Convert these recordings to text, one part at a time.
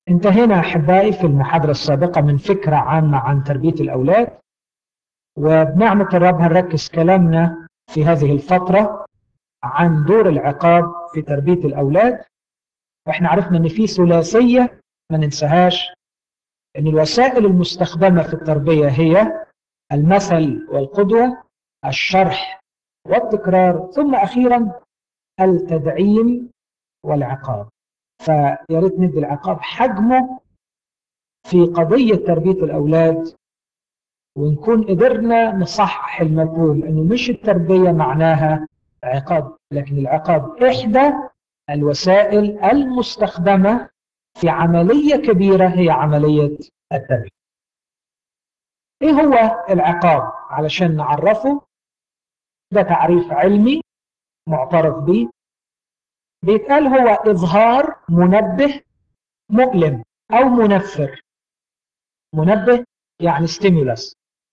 انتهينا أحبائي في المحاضرة السابقة من فكرة عامة عن تربية الأولاد وبنعمة الرب هنركز كلامنا في هذه الفترة عن دور العقاب في تربية الأولاد واحنا عرفنا ان في ثلاثية ما ننساهاش ان الوسائل المستخدمة في التربية هي المثل والقدوة الشرح والتكرار ثم أخيرا التدعيم والعقاب فيا ريت ندي العقاب حجمه في قضية تربية الأولاد ونكون قدرنا نصحح المفهوم انه مش التربية معناها عقاب لكن العقاب إحدى الوسائل المستخدمة في عملية كبيرة هي عملية التربية ايه هو العقاب علشان نعرفه ده تعريف علمي معترف به بيتقال هو إظهار منبه مؤلم أو منفر منبه يعني ستيمولاس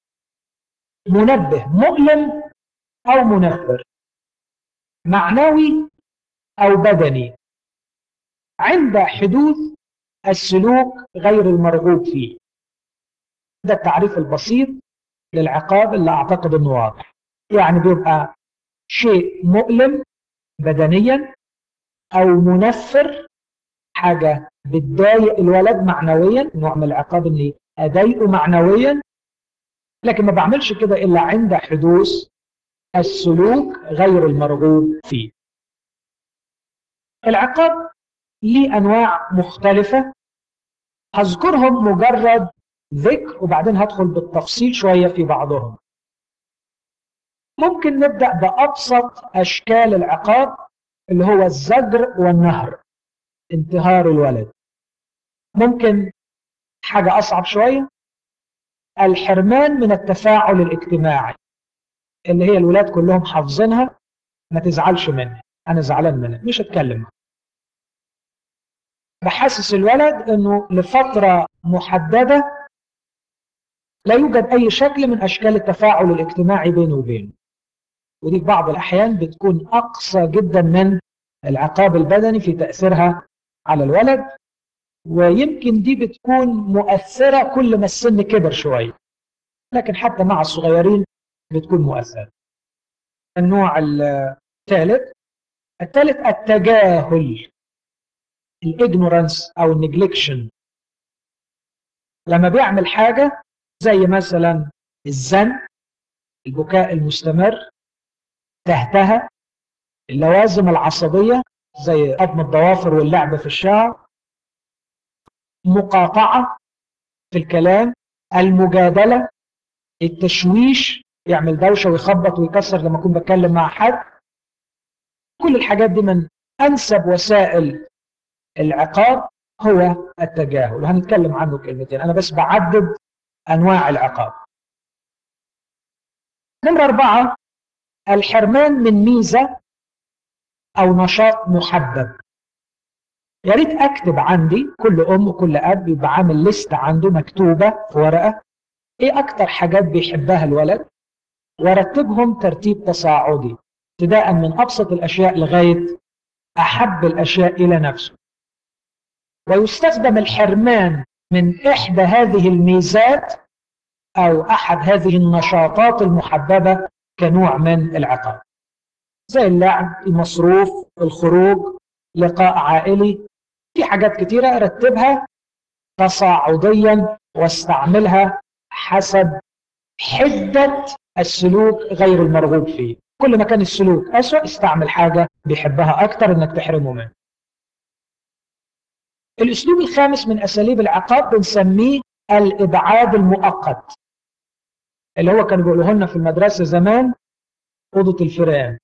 منبه مؤلم أو منفر معنوي أو بدني عند حدوث السلوك غير المرغوب فيه ده التعريف البسيط للعقاب اللي أعتقد أنه واضح يعني بيبقى شيء مؤلم بدنيا أو منفر حاجة بتضايق الولد معنويا نوع من العقاب اني اضايقه معنويا لكن ما بعملش كده الا عند حدوث السلوك غير المرغوب فيه العقاب ليه انواع مختلفة هذكرهم مجرد ذكر وبعدين هدخل بالتفصيل شوية في بعضهم ممكن نبدأ بأبسط أشكال العقاب اللي هو الزجر والنهر انتهار الولد ممكن حاجة أصعب شوية الحرمان من التفاعل الاجتماعي اللي هي الولاد كلهم حافظينها ما تزعلش مني أنا زعلان منك مش هتكلم بحسس الولد أنه لفترة محددة لا يوجد أي شكل من أشكال التفاعل الاجتماعي بينه وبينه ودي في بعض الأحيان بتكون أقصى جدا من العقاب البدني في تأثيرها على الولد ويمكن دي بتكون مؤثرة كل ما السن كبر شوية لكن حتى مع الصغيرين بتكون مؤثرة النوع الثالث الثالث التجاهل الاجنورانس او النجلكشن لما بيعمل حاجة زي مثلا الزن البكاء المستمر تهتها اللوازم العصبية زي قطم الضوافر واللعب في الشعر مقاطعة في الكلام المجادلة التشويش يعمل دوشة ويخبط ويكسر لما أكون بتكلم مع حد كل الحاجات دي من أنسب وسائل العقاب هو التجاهل وهنتكلم عنه كلمتين أنا بس بعدد أنواع العقاب نمرة أربعة الحرمان من ميزة أو نشاط محبب يا ريت أكتب عندي كل أم وكل أب يبقى عامل لست عنده مكتوبة في ورقة إيه أكتر حاجات بيحبها الولد ورتبهم ترتيب تصاعدي ابتداء من أبسط الأشياء لغاية أحب الأشياء إلى نفسه ويستخدم الحرمان من إحدى هذه الميزات أو أحد هذه النشاطات المحببة كنوع من العقاب زي اللعب المصروف الخروج لقاء عائلي في حاجات كتيرة رتبها تصاعديا واستعملها حسب حدة السلوك غير المرغوب فيه كل ما كان السلوك أسوأ استعمل حاجة بيحبها أكتر إنك تحرمه منه الأسلوب الخامس من أساليب العقاب بنسميه الإبعاد المؤقت اللي هو كانوا بيقولوه لنا في المدرسة زمان أوضة الفئران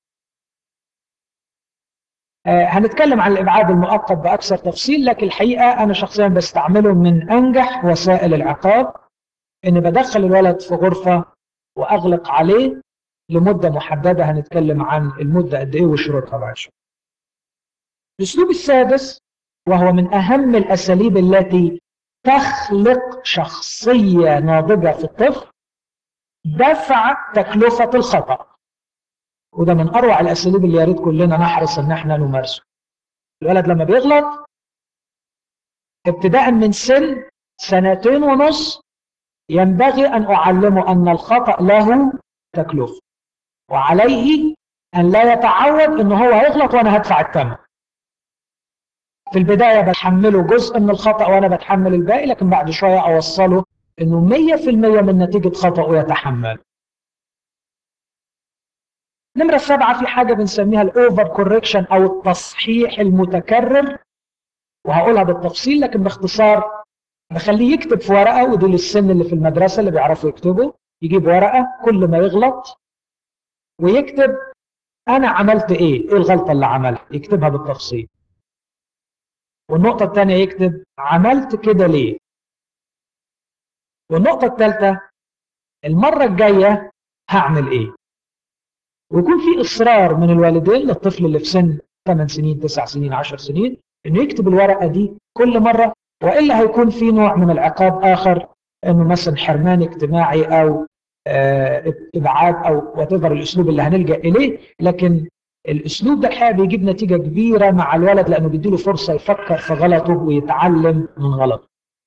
آه هنتكلم عن الإبعاد المؤقت بأكثر تفصيل لكن الحقيقة أنا شخصيا بستعمله من أنجح وسائل العقاب إن بدخل الولد في غرفة وأغلق عليه لمدة محددة هنتكلم عن المدة قد إيه وشروطها بعد شوية. الأسلوب السادس وهو من أهم الأساليب التي تخلق شخصية ناضجة في الطفل دفع تكلفة الخطأ وده من أروع الأساليب اللي يا ريت كلنا نحرص إن احنا نمارسه الولد لما بيغلط ابتداء من سن سنتين ونص ينبغي أن أعلمه أن الخطأ له تكلفة وعليه أن لا يتعود أنه هو هيغلط وأنا هدفع الثمن في البداية بتحمله جزء من الخطأ وأنا بتحمل الباقي لكن بعد شوية أوصله أنه 100% من نتيجة خطأه يتحمل نمرة سبعة في حاجة بنسميها الأوفر كوركشن أو التصحيح المتكرر وهقولها بالتفصيل لكن باختصار بخليه يكتب في ورقة ودول السن اللي في المدرسة اللي بيعرفوا يكتبوا يجيب ورقة كل ما يغلط ويكتب أنا عملت إيه؟ إيه الغلطة اللي عملها؟ يكتبها بالتفصيل. والنقطة الثانية يكتب عملت كده ليه؟ والنقطة الثالثة المرة الجاية هعمل إيه؟ ويكون في إصرار من الوالدين للطفل اللي في سن 8 سنين 9 سنين 10 سنين إنه يكتب الورقة دي كل مرة وإلا هيكون في نوع من العقاب آخر إنه مثلا حرمان اجتماعي أو ابعاد او وات الاسلوب اللي هنلجا اليه لكن الاسلوب ده الحقيقه بيجيب نتيجه كبيره مع الولد لانه بيديله فرصه يفكر في غلطه ويتعلم من غلطه.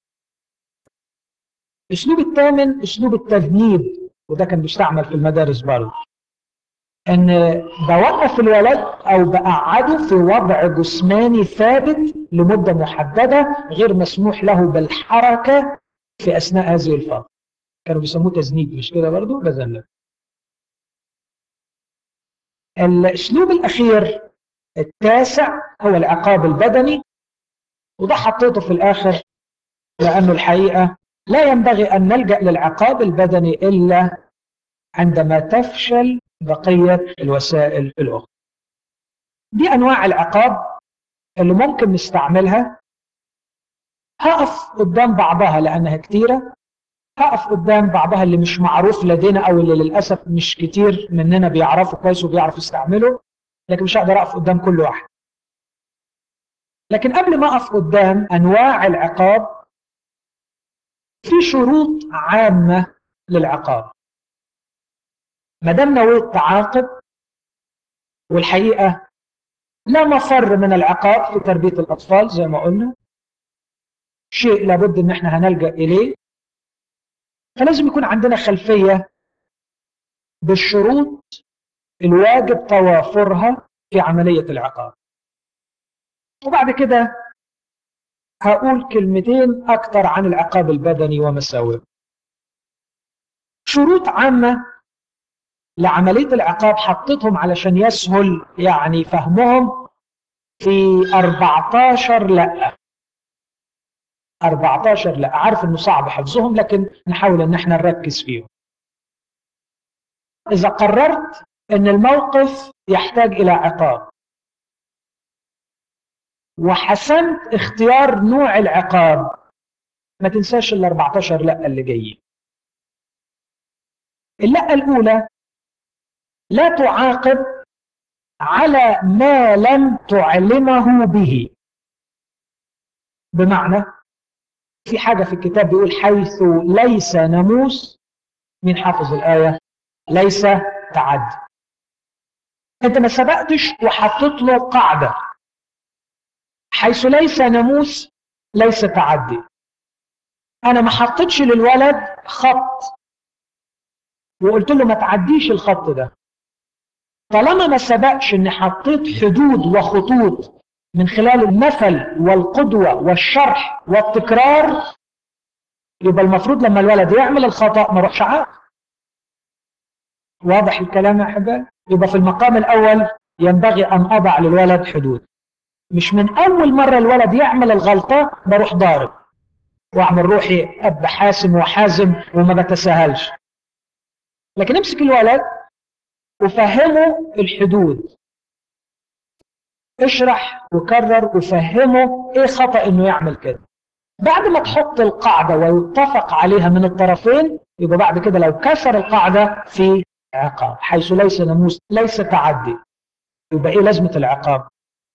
الاسلوب الثامن اسلوب التذنيب وده كان بيستعمل في المدارس برضه. ان بوقف الولد او بقعده في وضع جسماني ثابت لمده محدده غير مسموح له بالحركه في اثناء هذه الفتره. كانوا بيسموه تذنيب مش كده برضه بذنب الاسلوب الاخير التاسع هو العقاب البدني وده حطيته في الاخر لانه الحقيقه لا ينبغي ان نلجا للعقاب البدني الا عندما تفشل بقيه الوسائل الاخرى دي انواع العقاب اللي ممكن نستعملها هقف قدام بعضها لانها كتيره هقف قدام بعضها اللي مش معروف لدينا او اللي للاسف مش كتير مننا بيعرفوا كويس وبيعرف يستعمله لكن مش هقدر اقف قدام كل واحد لكن قبل ما اقف قدام انواع العقاب في شروط عامه للعقاب ما دام نويت تعاقب والحقيقه لا مفر من العقاب في تربيه الاطفال زي ما قلنا شيء لابد ان احنا هنلجا اليه فلازم يكون عندنا خلفية بالشروط الواجب توافرها في عملية العقاب وبعد كده هقول كلمتين أكتر عن العقاب البدني ومساوئه شروط عامة لعملية العقاب حطيتهم علشان يسهل يعني فهمهم في 14 لأ 14 لا عارف انه صعب حفظهم لكن نحاول ان احنا نركز فيهم اذا قررت ان الموقف يحتاج الى عقاب وحسنت اختيار نوع العقاب ما تنساش ال 14 لا اللي جايين اللقة الأولى لا تعاقب على ما لم تعلمه به بمعنى في حاجة في الكتاب بيقول حيث ليس ناموس مين حافظ الآية ليس تعدي انت ما سبقتش وحطيت له قاعدة حيث ليس ناموس ليس تعدي انا ما حطيتش للولد خط وقلت له ما تعديش الخط ده طالما ما سبقش اني حطيت حدود وخطوط من خلال المثل والقدوة والشرح والتكرار يبقى المفروض لما الولد يعمل الخطأ ما روحش عاق واضح الكلام يا أحبائي يبقى في المقام الأول ينبغي أن أضع للولد حدود مش من أول مرة الولد يعمل الغلطة بروح ضارب وأعمل روحي أب حاسم وحازم وما بتساهلش لكن امسك الولد وفهمه الحدود اشرح وكرر وفهمه ايه خطأ انه يعمل كده بعد ما تحط القاعدة ويتفق عليها من الطرفين يبقى بعد كده لو كسر القاعدة في عقاب حيث ليس ناموس ليس تعدي يبقى ايه لازمة العقاب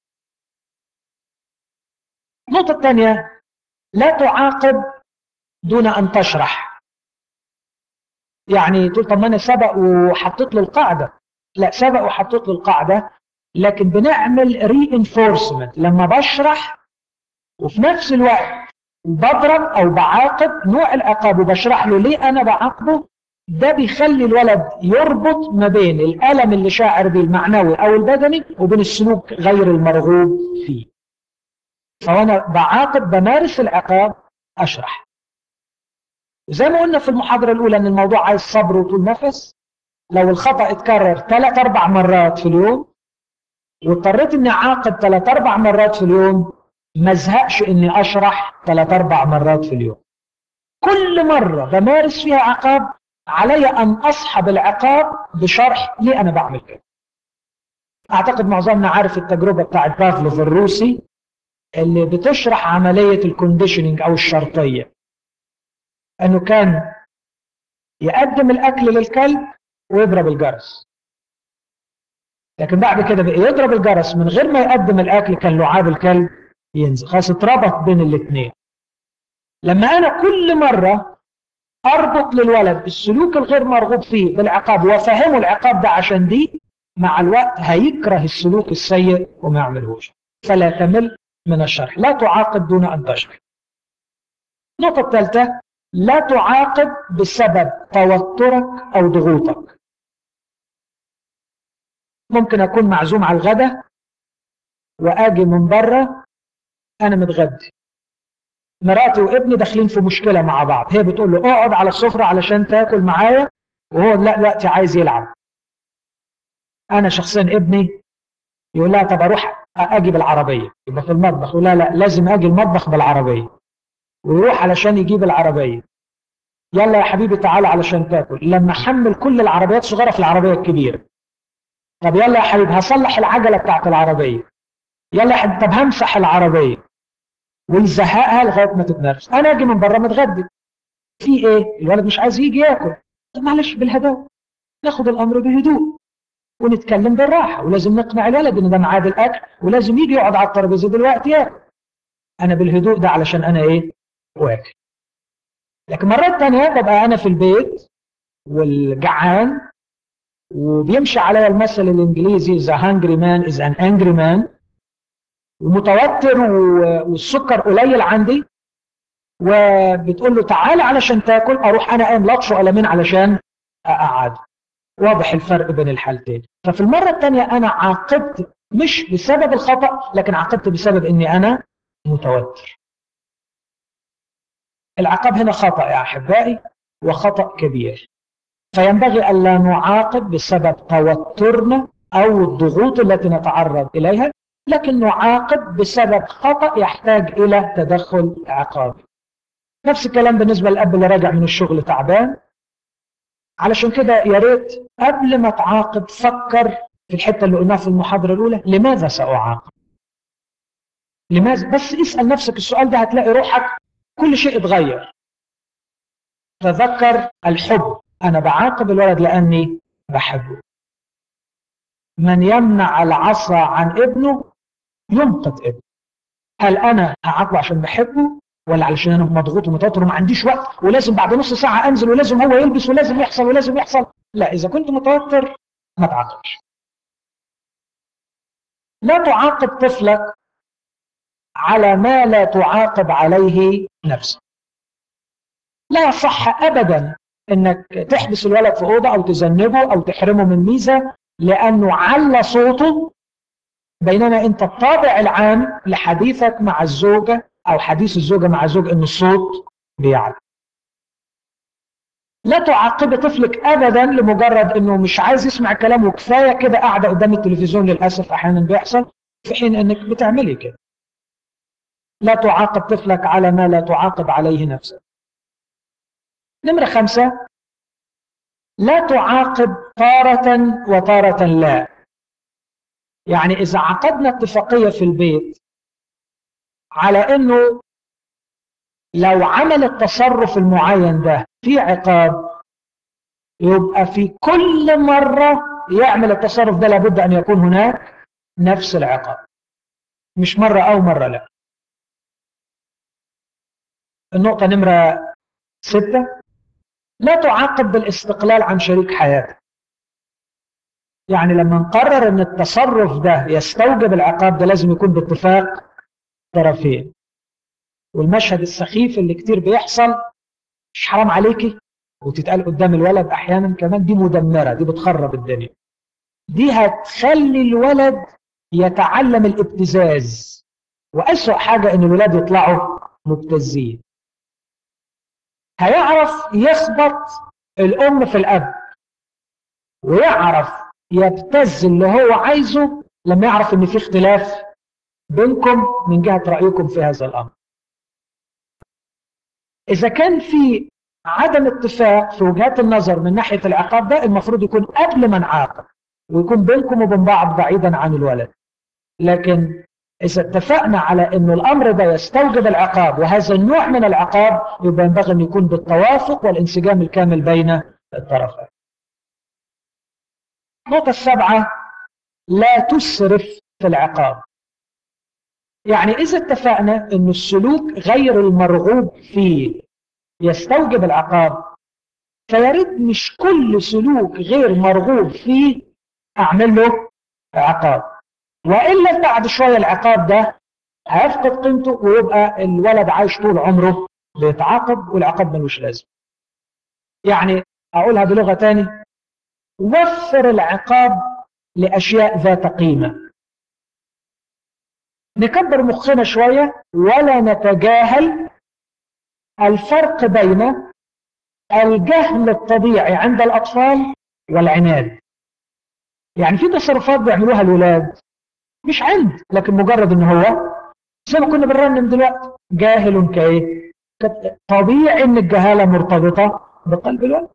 النقطة الثانية لا تعاقب دون ان تشرح يعني تقول طب ما انا سبق وحطيت له القاعدة لا سبق وحطيت له القاعدة لكن بنعمل ري انفورسمنت لما بشرح وفي نفس الوقت بضرب او بعاقب نوع العقاب وبشرح له ليه انا بعاقبه ده بيخلي الولد يربط ما بين الالم اللي شاعر به المعنوي او البدني وبين السلوك غير المرغوب فيه فانا بعاقب بمارس العقاب اشرح زي ما قلنا في المحاضره الاولى ان الموضوع عايز صبر وطول نفس لو الخطا اتكرر ثلاث اربع مرات في اليوم واضطريت اني اعاقب ثلاث اربع مرات في اليوم ما ازهقش اني اشرح ثلاث اربع مرات في اليوم كل مره بمارس فيها عقاب علي ان اصحب العقاب بشرح ليه انا بعمل كده اعتقد معظمنا عارف التجربه بتاعت بافلوف الروسي اللي بتشرح عمليه الكونديشننج او الشرطيه انه كان يقدم الاكل للكلب ويضرب الجرس لكن بعد كده بقى يضرب الجرس من غير ما يقدم الاكل كان لعاب الكلب ينزل خلاص اتربط بين الاثنين لما انا كل مره اربط للولد السلوك الغير مرغوب فيه بالعقاب وافهمه العقاب ده عشان دي مع الوقت هيكره السلوك السيء وما يعملهوش فلا تمل من الشرح لا تعاقب دون ان تشرح النقطه الثالثه لا تعاقب بسبب توترك او ضغوطك ممكن اكون معزوم على الغداء واجي من بره انا متغدي مراتي وابني داخلين في مشكله مع بعض هي بتقول له اقعد على السفره علشان تاكل معايا وهو لا دلوقتي عايز يلعب انا شخصيا ابني يقول لها طب اروح اجي بالعربيه يبقى في المطبخ يقول لا لا لازم اجي المطبخ بالعربيه ويروح علشان يجيب العربيه يلا يا حبيبي تعالى علشان تاكل لما حمل كل العربيات الصغيره في العربيه الكبيره طب يلا يا حبيبي هصلح العجله بتاعت العربيه يلا يا حبيبي طب همسح العربيه ويزهقها لغايه ما تتنرفز انا اجي من بره متغدي في ايه الولد مش عايز يجي ياكل طب معلش بالهدوء ناخد الامر بهدوء ونتكلم بالراحه ولازم نقنع الولد ان ده ميعاد الاكل ولازم يجي يقعد على الترابيزه دلوقتي ياكل انا بالهدوء ده علشان انا ايه واكل لكن مرات تانية ببقى انا في البيت والجعان وبيمشي عليا المثل الانجليزي the hungry man is an angry man ومتوتر والسكر قليل عندي وبتقول له تعالى علشان تاكل اروح انا قايم لطشه قلمين علشان اقعد واضح الفرق بين الحالتين ففي المره الثانيه انا عاقبت مش بسبب الخطا لكن عاقبت بسبب اني انا متوتر العقاب هنا خطا يا احبائي وخطا كبير فينبغي الا نعاقب بسبب توترنا او الضغوط التي نتعرض اليها لكن نعاقب بسبب خطا يحتاج الى تدخل عقابي نفس الكلام بالنسبه للاب اللي راجع من الشغل تعبان علشان كده يا ريت قبل ما تعاقب فكر في الحته اللي قلناها في المحاضره الاولى لماذا ساعاقب لماذا بس اسال نفسك السؤال ده هتلاقي روحك كل شيء اتغير تذكر الحب انا بعاقب الولد لاني بحبه من يمنع العصا عن ابنه يمقت ابنه هل انا هعاقبه عشان بحبه ولا علشان انا مضغوط ومتوتر وما عنديش وقت ولازم بعد نص ساعه انزل ولازم هو يلبس ولازم يحصل ولازم يحصل لا اذا كنت متوتر ما تعاقبش لا تعاقب طفلك على ما لا تعاقب عليه نفسك لا يصح ابدا انك تحبس الولد في اوضه او تذنبه او تحرمه من ميزه لانه على صوته بينما انت الطابع العام لحديثك مع الزوجه او حديث الزوجه مع الزوج ان الصوت بيعلى لا تعاقبي طفلك ابدا لمجرد انه مش عايز يسمع كلام وكفايه كده قاعده قدام التلفزيون للاسف احيانا بيحصل في حين انك بتعملي كده لا تعاقب طفلك على ما لا تعاقب عليه نفسك نمرة خمسة لا تعاقب تارة وتارة لا يعني إذا عقدنا اتفاقية في البيت على أنه لو عمل التصرف المعين ده في عقاب يبقى في كل مرة يعمل التصرف ده لابد أن يكون هناك نفس العقاب مش مرة أو مرة لا النقطة نمرة ستة لا تعاقب بالاستقلال عن شريك حياتك يعني لما نقرر ان التصرف ده يستوجب العقاب ده لازم يكون باتفاق طرفين والمشهد السخيف اللي كتير بيحصل مش حرام عليكي وتتقال قدام الولد احيانا كمان دي مدمره دي بتخرب الدنيا دي هتخلي الولد يتعلم الابتزاز واسوأ حاجه ان الولاد يطلعوا مبتزين هيعرف يخبط الام في الاب ويعرف يبتز اللي هو عايزه لما يعرف ان في اختلاف بينكم من جهه رايكم في هذا الامر اذا كان في عدم اتفاق في وجهات النظر من ناحيه العقاب ده المفروض يكون قبل ما نعاقب ويكون بينكم وبين بعض بعيدا عن الولد لكن إذا اتفقنا على أن الأمر ده يستوجب العقاب وهذا النوع من العقاب يبقى ينبغي أن يكون بالتوافق والانسجام الكامل بين الطرفين النقطة السابعة لا تسرف في العقاب يعني إذا اتفقنا أن السلوك غير المرغوب فيه يستوجب العقاب فياريت مش كل سلوك غير مرغوب فيه أعمل له عقاب والا بعد شويه العقاب ده هيفقد قيمته ويبقى الولد عايش طول عمره بيتعاقب والعقاب ملوش لازمه. يعني اقولها بلغه تاني وفر العقاب لاشياء ذات قيمه. نكبر مخنا شويه ولا نتجاهل الفرق بين الجهل الطبيعي عند الاطفال والعناد. يعني في تصرفات بيعملوها الولاد مش عند لكن مجرد ان هو زي ما كنا بنرنم دلوقتي جاهل كايه طبيعي ان الجهاله مرتبطه بقلب الولد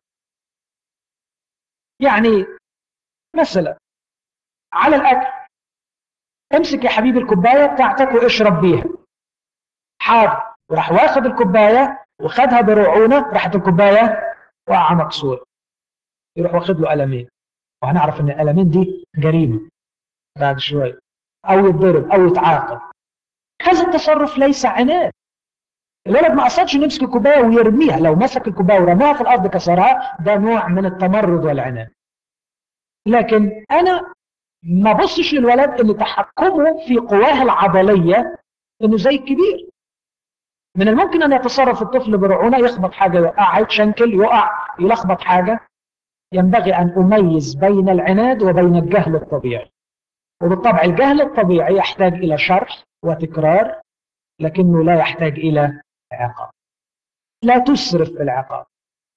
يعني مثلا على الاكل امسك يا حبيبي الكوبايه بتاعتك واشرب بيها حاضر وراح واخد الكوبايه وخدها برعونه راحت الكوبايه وقع مكسور يروح واخد له قلمين وهنعرف ان القلمين دي جريمه بعد شويه أو يتضرب أو يتعاقب هذا التصرف ليس عناد الولد ما قصدش يمسك الكوبايه ويرميها لو مسك الكوبايه ورماها في الارض كسرها ده نوع من التمرد والعناد لكن انا ما بصش للولد ان تحكمه في قواه العضليه انه زي الكبير من الممكن ان يتصرف الطفل برعونه يخبط حاجه يوقع يتشنكل يقع يلخبط حاجه ينبغي ان اميز بين العناد وبين الجهل الطبيعي وبالطبع الجهل الطبيعي يحتاج إلى شرح وتكرار لكنه لا يحتاج إلى عقاب لا تسرف العقاب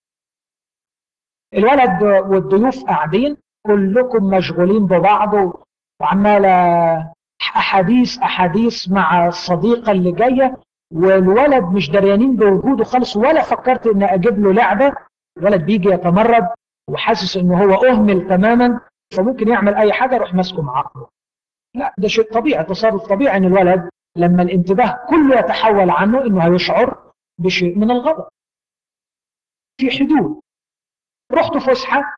الولد والضيوف قاعدين كلكم مشغولين ببعض وعمالة أحاديث أحاديث مع الصديقة اللي جاية والولد مش دريانين بوجوده خالص ولا فكرت ان اجيب له لعبة الولد بيجي يتمرد وحاسس انه هو اهمل تماما فممكن يعمل اي حاجه يروح ماسكه معاقبه لا ده شيء طبيعي تصرف طبيعي ان الولد لما الانتباه كله يتحول عنه انه هيشعر بشيء من الغضب في حدود رحت فسحه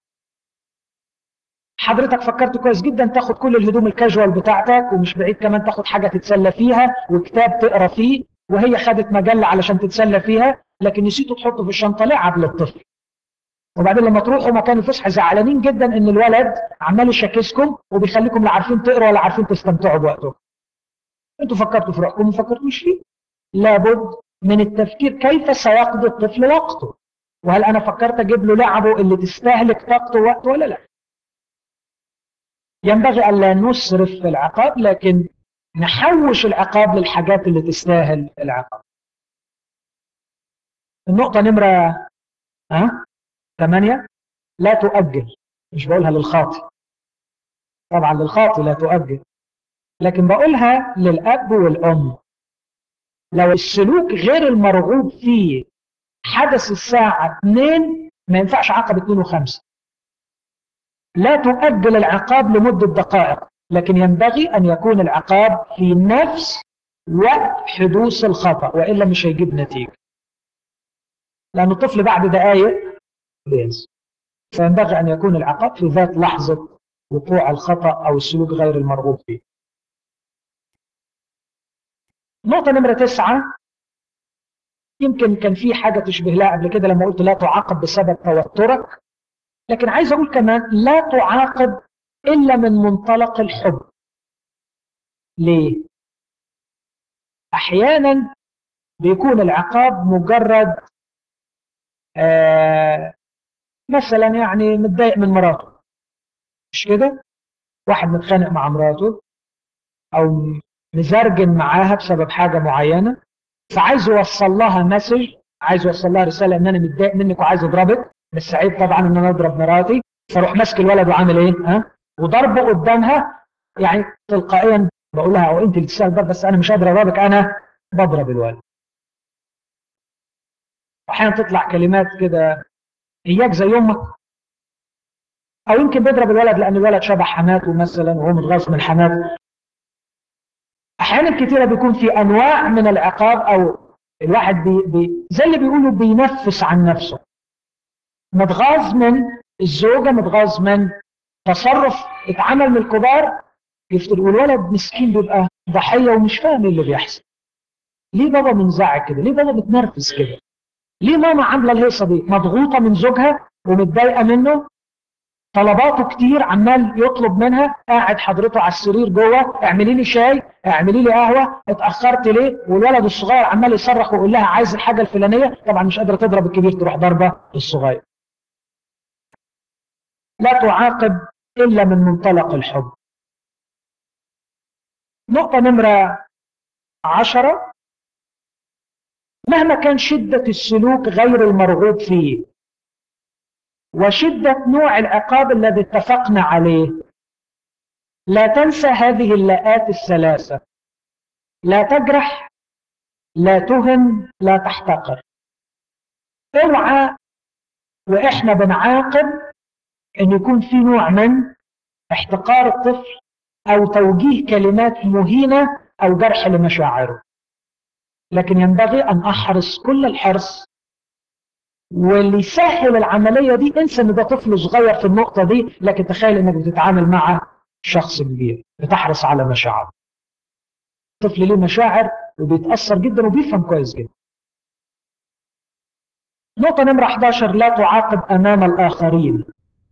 حضرتك فكرت كويس جدا تاخد كل الهدوم الكاجوال بتاعتك ومش بعيد كمان تاخد حاجه تتسلى فيها وكتاب تقرا فيه وهي خدت مجله علشان تتسلى فيها لكن نسيتوا تحطه في الشنطه لعب للطفل وبعدين لما تروحوا مكان الفسحه زعلانين جدا ان الولد عمال يشكسكم وبيخليكم لا عارفين تقروا ولا عارفين تستمتعوا بوقتكم. انتوا فكرتوا في رايكم ما فكرتوش فيه. لابد من التفكير كيف سيقضي الطفل وقته. وهل انا فكرت اجيب له لعبه اللي تستهلك طاقته ووقته ولا لا؟ ينبغي الا نسرف في العقاب لكن نحوش العقاب للحاجات اللي تستاهل العقاب. النقطة نمرة ها ثمانية لا تؤجل مش بقولها للخاطئ طبعا للخاطئ لا تؤجل لكن بقولها للأب والأم لو السلوك غير المرغوب فيه حدث الساعة 2 ما ينفعش عقب 2 و5 لا تؤجل العقاب لمدة دقائق لكن ينبغي أن يكون العقاب في نفس وقت حدوث الخطأ وإلا مش هيجيب نتيجة لأن الطفل بعد دقائق بينسى فينبغي أن يكون العقاب في ذات لحظة وقوع الخطأ أو السلوك غير المرغوب فيه نقطة نمرة تسعة يمكن كان في حاجة تشبه لها قبل كده لما قلت لا تعاقب بسبب توترك لكن عايز أقول كمان لا تعاقب إلا من منطلق الحب ليه؟ أحيانا بيكون العقاب مجرد آه مثلا يعني متضايق من مراته مش كده واحد متخانق مع مراته او مزرجن معاها بسبب حاجه معينه فعايز يوصل لها مسج عايز يوصل لها رساله ان انا متضايق منك وعايز اضربك بس عيب طبعا ان انا اضرب مراتي فاروح ماسك الولد وعامل ايه ها وضربه قدامها يعني تلقائيا بقول لها او انت اللي تشتغل ضرب بس انا مش قادر اضربك انا بضرب الولد احيانا تطلع كلمات كده اياك زي امك او يمكن بيضرب الولد لان الولد شبه حماته مثلا وهو متغاظ من حماته احيانا كثيره بيكون في انواع من العقاب او الواحد بي بي زي اللي بيقولوا بينفس عن نفسه متغاظ من الزوجه متغاظ من تصرف اتعمل من الكبار يفتر والولد مسكين بيبقى ضحيه ومش فاهم اللي بيحصل ليه بابا منزعج كده ليه بابا متنرفز كده ليه ماما عامله الهيصه دي مضغوطه من زوجها ومتضايقه منه طلباته كتير عمال يطلب منها قاعد حضرته على السرير جوه اعملي لي شاي اعملي لي قهوه اتاخرت ليه والولد الصغير عمال يصرخ ويقول لها عايز الحاجه الفلانيه طبعا مش قادره تضرب الكبير تروح ضربه الصغير لا تعاقب الا من منطلق الحب نقطه نمره عشرة مهما كان شدة السلوك غير المرغوب فيه وشدة نوع العقاب الذي اتفقنا عليه لا تنسى هذه اللاءات الثلاثة لا تجرح لا تهن لا تحتقر اوعى واحنا بنعاقب ان يكون في نوع من احتقار الطفل او توجيه كلمات مهينة او جرح لمشاعره لكن ينبغي ان احرص كل الحرص واللي يسهل العملية دي انسى ان ده طفل صغير في النقطة دي لكن تخيل انك بتتعامل مع شخص كبير بتحرص على مشاعره الطفل ليه مشاعر وبيتأثر جدا وبيفهم كويس جدا نقطة نمرة 11 لا تعاقب أمام الآخرين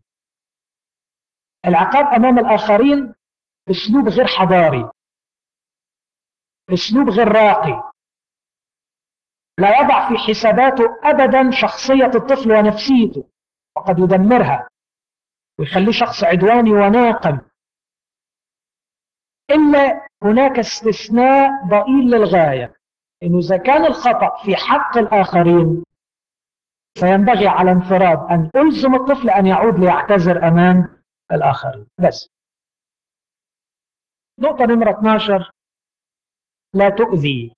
العقاب أمام الآخرين أسلوب غير حضاري أسلوب غير راقي لا يضع في حساباته أبدا شخصية الطفل ونفسيته وقد يدمرها ويخليه شخص عدواني وناقم إلا هناك استثناء ضئيل للغاية إنه إذا كان الخطأ في حق الآخرين فينبغي على انفراد أن ألزم الطفل أن يعود ليعتذر أمام الآخرين بس نقطة نمرة 12 لا تؤذي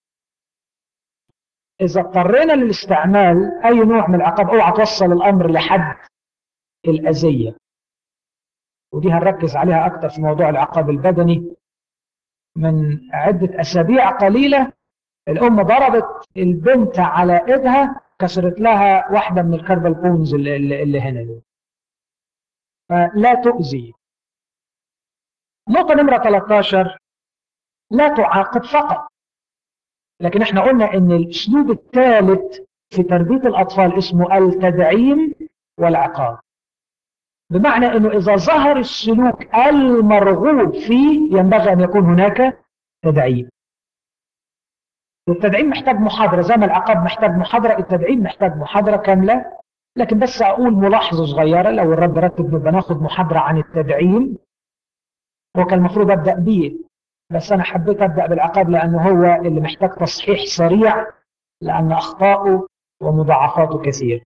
إذا اضطرينا للاستعمال أي نوع من العقاب اوعى توصل الأمر لحد الأذية ودي هنركز عليها أكتر في موضوع العقاب البدني من عدة أسابيع قليلة الأم ضربت البنت على إيدها كسرت لها واحدة من الكربل بونز اللي, اللي هنا دي فلا تؤذي نقطة نمرة 13 لا تعاقب فقط لكن احنا قلنا ان الاسلوب الثالث في تربية الاطفال اسمه التدعيم والعقاب بمعنى انه اذا ظهر السلوك المرغوب فيه ينبغي ان يكون هناك تدعيم التدعيم محتاج محاضرة زي ما العقاب محتاج محاضرة التدعيم محتاج محاضرة كاملة لكن بس أقول ملاحظة صغيرة لو الرب رتب نبقى ناخد محاضرة عن التدعيم هو كان المفروض أبدأ بيه بس أنا حبيت أبدأ بالعقاب لأنه هو اللي محتاج تصحيح سريع لأن أخطاؤه ومضاعفاته كثير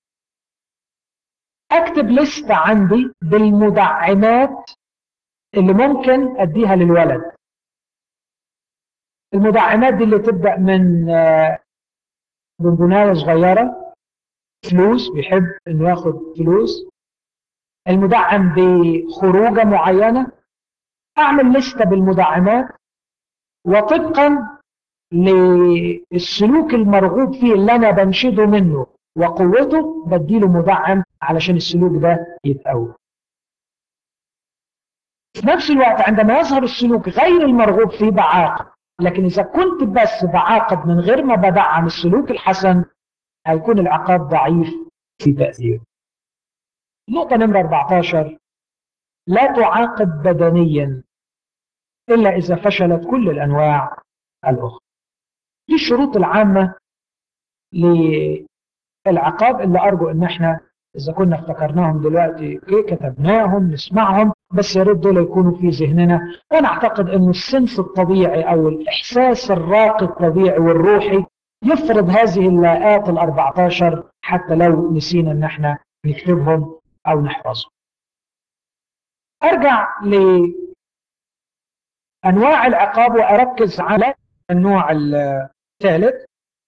أكتب لستة عندي بالمدعمات اللي ممكن أديها للولد المدعمات دي اللي تبدأ من بنبناية صغيرة فلوس بيحب انه ياخد فلوس المدعم بخروجة معينة اعمل لستة بالمدعمات وطبقا للسلوك المرغوب فيه اللي انا بنشده منه وقوته بديله مدعم علشان السلوك ده يتقوى في نفس الوقت عندما يظهر السلوك غير المرغوب فيه بعاقب لكن إذا كنت بس بعاقب من غير ما بدعم السلوك الحسن هيكون العقاب ضعيف في تأثيره نقطة نمرة 14 لا تعاقب بدنيا إلا إذا فشلت كل الأنواع الأخرى دي الشروط العامة للعقاب اللي أرجو إن إحنا إذا كنا افتكرناهم دلوقتي كتبناهم نسمعهم بس يا ريت دول يكونوا في ذهننا وأنا أعتقد إنه السنس الطبيعي أو الإحساس الراقي الطبيعي والروحي يفرض هذه اللاءات ال 14 حتى لو نسينا إن إحنا نكتبهم أو نحفظهم. أرجع لأنواع العقاب وأركز على النوع الثالث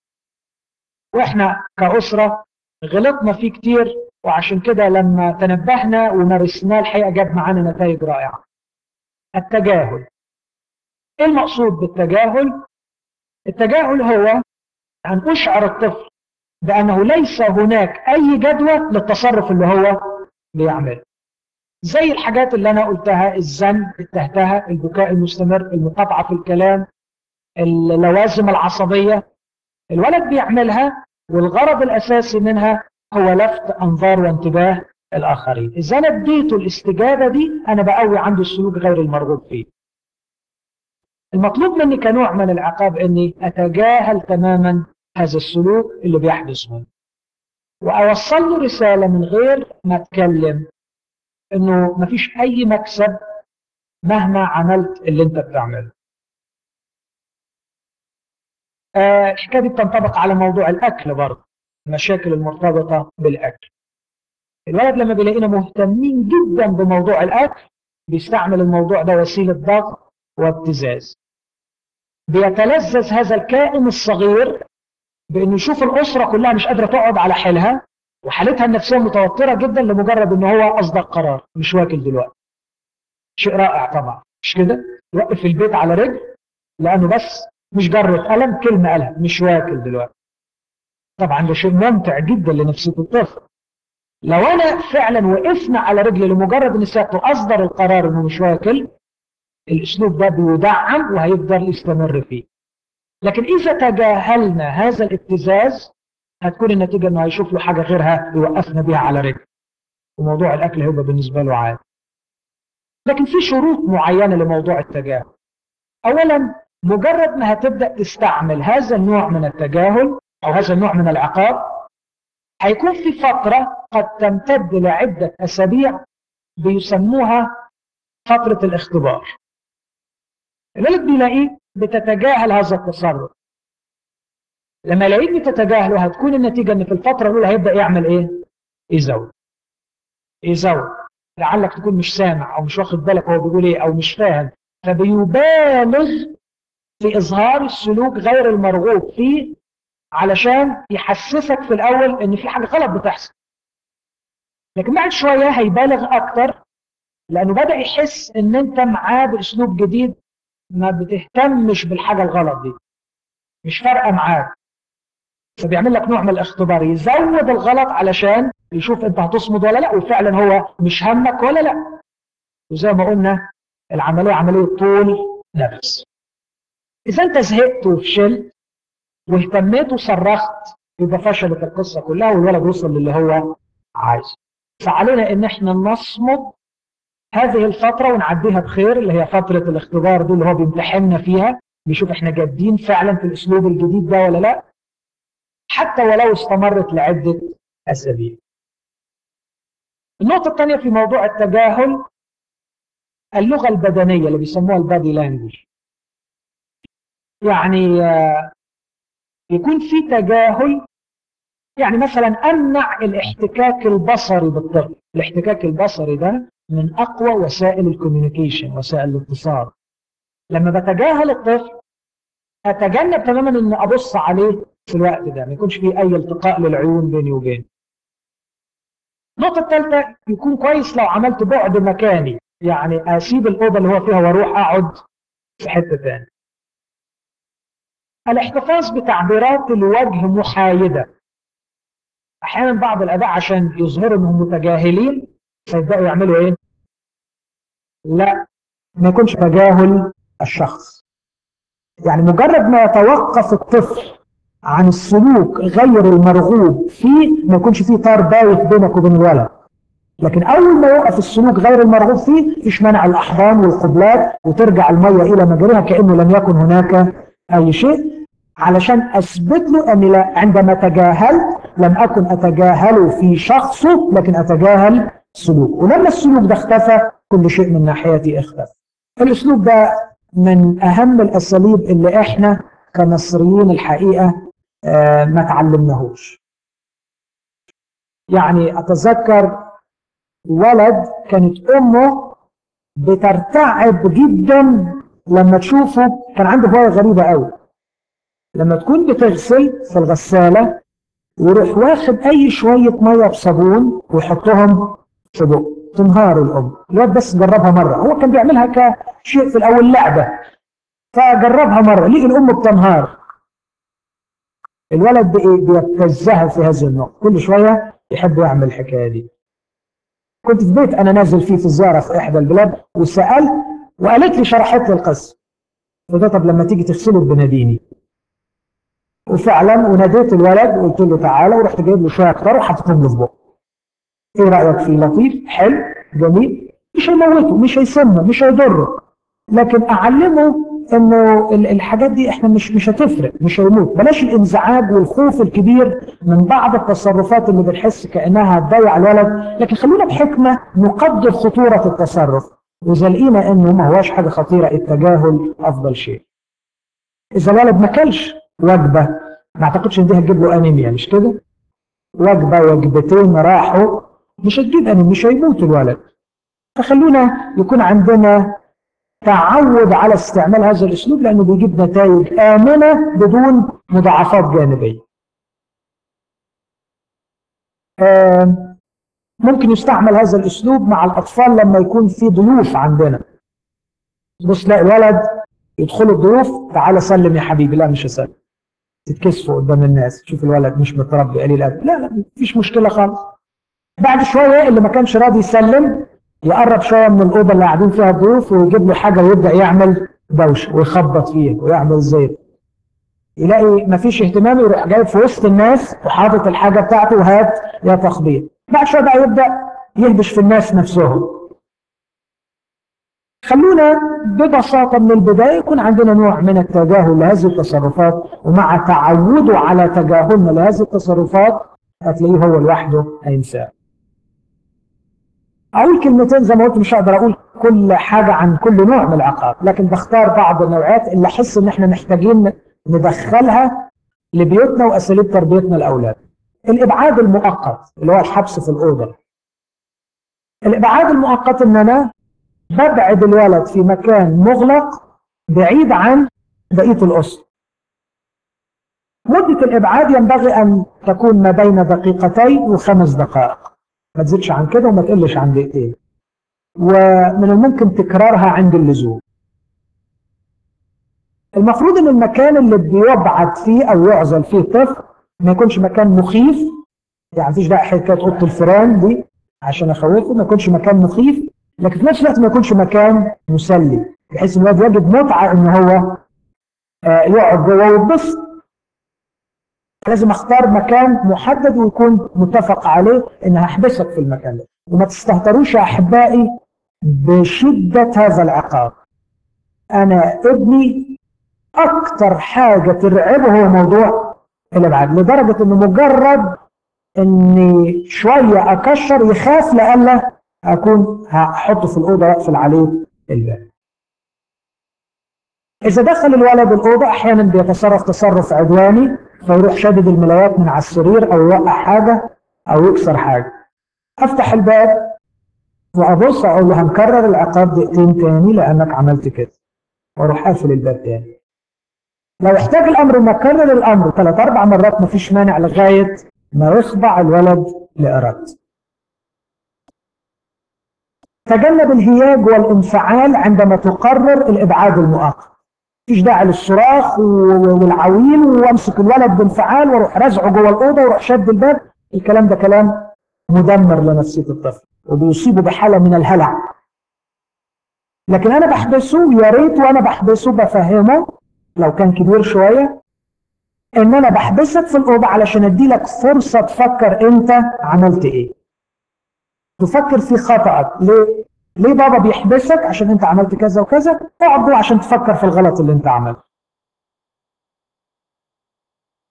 واحنا كأسرة غلطنا فيه كتير وعشان كده لما تنبهنا ومارسناه الحقيقة جاب معانا نتائج رائعة التجاهل ايه المقصود بالتجاهل التجاهل هو أن أشعر الطفل بأنه ليس هناك أي جدوى للتصرف اللي هو بيعمله زي الحاجات اللي أنا قلتها الزن التهتهة البكاء المستمر المقاطعة في الكلام اللوازم العصبية الولد بيعملها والغرض الأساسي منها هو لفت أنظار وانتباه الآخرين إذا أنا اديته الاستجابة دي أنا بقوي عنده السلوك غير المرغوب فيه المطلوب مني كنوع من العقاب أني أتجاهل تماما هذا السلوك اللي بيحدث منه وأوصل له رسالة من غير ما أتكلم أنه مفيش أي مكسب مهما عملت اللي أنت بتعمله آه الحكايه دي بتنطبق على موضوع الاكل برضه المشاكل المرتبطه بالاكل الولد لما بيلاقينا مهتمين جدا بموضوع الاكل بيستعمل الموضوع ده وسيله ضغط وابتزاز بيتلذذ هذا الكائن الصغير بانه يشوف الاسره كلها مش قادره تقعد على حيلها وحالتها النفسيه متوتره جدا لمجرد ان هو اصدر قرار مش واكل دلوقتي شيء رائع طبعا مش كده يوقف في البيت على رجل لانه بس مش جرة قلم كلمة قالها مش واكل دلوقتي طبعا ده شيء ممتع جدا لنفسية الطفل لو انا فعلا وقفنا على رجلي لمجرد ان سيادته اصدر القرار انه مش واكل الاسلوب ده بيدعم وهيفضل يستمر فيه لكن اذا تجاهلنا هذا الابتزاز هتكون النتيجه انه هيشوف له حاجه غيرها يوقفنا بيها على رجل وموضوع الاكل هيبقى بالنسبه له عادي لكن في شروط معينه لموضوع التجاهل اولا مجرد ما هتبدأ تستعمل هذا النوع من التجاهل أو هذا النوع من العقاب هيكون في فترة قد تمتد لعدة أسابيع بيسموها فترة الاختبار الولد بيلاقيه بتتجاهل هذا التصرف لما يلاقيك بتتجاهله هتكون النتيجة ان في الفترة الأولى هيبدأ يعمل ايه؟ يزود يزود لعلك تكون مش سامع او مش واخد بالك هو بيقول ايه او مش فاهم فبيبالغ في إظهار السلوك غير المرغوب فيه علشان يحسسك في الأول إن في حاجة غلط بتحصل لكن بعد شوية هيبالغ أكتر لأنه بدأ يحس إن أنت معاه بأسلوب جديد ما بتهتمش بالحاجة الغلط دي مش فارقة معاك فبيعمل لك نوع من الاختبار يزود الغلط علشان يشوف انت هتصمد ولا لا وفعلا هو مش همك ولا لا وزي ما قلنا العملية عملية طول نفس إذا أنت زهقت وفشلت واهتميت وصرخت يبقى فشلت القصة كلها والولد وصل للي هو عايزه فعلينا إن إحنا نصمد هذه الفترة ونعديها بخير اللي هي فترة الاختبار دي اللي هو بيمتحننا فيها بيشوف إحنا جادين فعلا في الأسلوب الجديد ده ولا لا حتى ولو استمرت لعدة أسابيع النقطة الثانية في موضوع التجاهل اللغة البدنية اللي بيسموها البادي لانجوج يعني آه، يكون في تجاهل يعني مثلا امنع الاحتكاك البصري بالطفل الاحتكاك البصري ده من اقوى وسائل الكوميونيكيشن وسائل الاتصال لما بتجاهل الطفل اتجنب تماما ان ابص عليه في الوقت ده ما يكونش في اي التقاء للعيون بيني وبينه النقطه الثالثه يكون كويس لو عملت بعد مكاني يعني اسيب الاوضه اللي هو فيها واروح اقعد في حته ثانيه الاحتفاظ بتعبيرات الوجه محايدة أحيانا بعض الآباء عشان يظهروا أنهم متجاهلين فيبدأوا يعملوا إيه؟ لا ما يكونش تجاهل الشخص يعني مجرد ما يتوقف الطفل عن السلوك غير المرغوب فيه ما يكونش فيه طار بايت بينك وبين الولد لكن اول ما يوقف السلوك غير المرغوب فيه فيش منع الاحضان والقبلات وترجع الميه الى مجريها كانه لم يكن هناك اي شيء علشان اثبت له اني لا عندما تجاهلت لم اكن اتجاهله في شخصه لكن اتجاهل سلوكه ولما السلوك ده اختفى كل شيء من ناحيتي اختفى الاسلوب ده من اهم الاساليب اللي احنا كمصريين الحقيقه آه ما تعلمناهوش يعني اتذكر ولد كانت امه بترتعب جدا لما تشوفه كان عنده هوايه غريبه قوي لما تكون بتغسل في الغساله ويروح واخد اي شويه ميه بصابون ويحطهم في بقه تنهار الام الواد بس جربها مره هو كان بيعملها كشيء في الاول لعبه فجربها مره لقي الام بتنهار الولد بيبتزها في هذه النقطه كل شويه يحب يعمل الحكايه دي كنت في بيت انا نازل فيه في الزياره في احدى البلاد وسالت وقالت لي شرحت لي القصه قلت طب لما تيجي تغسله بناديني وفعلا وناديت الولد وقلت له تعالى ورحت جايب له شويه اخضر وحطيتهم له في بقه ايه رايك فيه لطيف حلو جميل مش هيموته مش هيسمه مش هيضره لكن اعلمه انه الحاجات دي احنا مش مش هتفرق مش هيموت بلاش الانزعاج والخوف الكبير من بعض التصرفات اللي بنحس كانها هتضيع الولد لكن خلينا بحكمه نقدر خطوره التصرف واذا لقينا انه ما هواش حاجه خطيره التجاهل افضل شيء اذا الولد ما كلش وجبه ما اعتقدش ان دي هتجيب له انيميا مش كده وجبه وجبتين راحوا مش هتجيب انيميا مش هيموت الولد فخلونا يكون عندنا تعود على استعمال هذا الاسلوب لانه بيجيب نتائج امنه بدون مضاعفات جانبيه. ممكن يستعمل هذا الاسلوب مع الاطفال لما يكون في ضيوف عندنا. بص تلاقي الولد يدخلوا الضيوف تعالى سلم يا حبيبي لا مش هسلم. تتكسفوا قدام الناس تشوف الولد مش متربي قليل الادب لا لا مفيش مشكله خالص. بعد شويه اللي ما كانش راضي يسلم يقرب شويه من الاوضه اللي قاعدين فيها الضيوف ويجيب له حاجه ويبدا يعمل دوشه ويخبط فيه ويعمل زيت يلاقي مفيش اهتمام يروح جايب في وسط الناس وحاطط الحاجه بتاعته وهات يا تخبيط بعد شويه بقى يبدا يهبش في الناس نفسهم خلونا ببساطة من البداية يكون عندنا نوع من التجاهل لهذه التصرفات ومع تعوده على تجاهلنا لهذه التصرفات هتلاقيه هو لوحده هينساه اقول كلمتين زي ما قلت مش هقدر اقول كل حاجه عن كل نوع من العقاب لكن بختار بعض النوعات اللي احس ان احنا محتاجين ندخلها لبيوتنا واساليب تربيتنا الاولاد الابعاد المؤقت اللي هو الحبس في الاوضه الابعاد المؤقت ان انا ببعد الولد في مكان مغلق بعيد عن بقيه الاسره مده الابعاد ينبغي ان تكون ما بين دقيقتين وخمس دقائق ما تزيدش عن كده وما تقلش عن دقيقتين ومن الممكن تكرارها عند اللزوم المفروض ان المكان اللي بيبعد فيه او يعزل فيه طفل ما يكونش مكان مخيف يعني مفيش داعي حكايه اوضه الفيران دي عشان اخوفه ما يكونش مكان مخيف لكن في نفس الوقت ما يكونش مكان مسلي بحيث ان الواد يجد متعه ان هو يقعد جوه ويتبسط لازم اختار مكان محدد ويكون متفق عليه ان هحبسك في المكان ده وما تستهتروش يا احبائي بشده هذا العقاب انا ابني اكتر حاجه ترعبه هو موضوع الابعاد لدرجه انه مجرد اني شويه اكشر يخاف لألا اكون هحطه في الاوضه واقفل عليه الباب اذا دخل الولد الاوضه احيانا بيتصرف تصرف عدواني فيروح شادد الملايات من على السرير او يوقع حاجه او يكسر حاجه افتح الباب وابص اقول له هنكرر العقاب دقيقتين تاني لانك عملت كده واروح قافل الباب تاني لو احتاج الامر ان اكرر الامر ثلاث اربع مرات مفيش مانع لغايه ما يخضع الولد لارادته تجنب الهياج والانفعال عندما تقرر الابعاد المؤقت مفيش داعي للصراخ والعويل وامسك الولد بانفعال واروح رازعه جوه الاوضه واروح شد الباب الكلام ده كلام مدمر لنفسيه الطفل وبيصيبه بحاله من الهلع لكن انا بحبسه يا ريت وانا بحبسه بفهمه لو كان كبير شويه ان انا بحبسك في الاوضه علشان ادي لك فرصه تفكر انت عملت ايه تفكر في خطأك ليه ليه بابا بيحبسك عشان انت عملت كذا وكذا اقعد جوه عشان تفكر في الغلط اللي انت عملته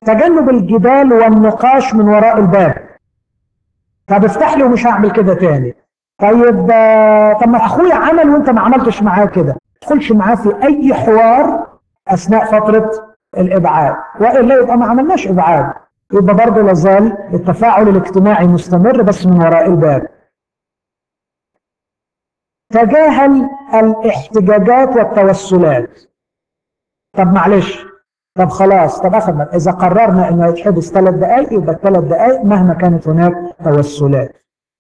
تجنب الجدال والنقاش من وراء الباب طب افتح لي ومش هعمل كده تاني طيب آه، طب ما اخويا عمل وانت ما عملتش معاه كده ما تدخلش معاه في اي حوار اثناء فتره الابعاد والا يبقى ما عملناش ابعاد يبقى برضه لازال التفاعل الاجتماعي مستمر بس من وراء الباب تجاهل الاحتجاجات والتوسلات طب معلش طب خلاص طب اخذ اذا قررنا انه يتحبس ثلاث دقائق يبقى ثلاث دقائق مهما كانت هناك توسلات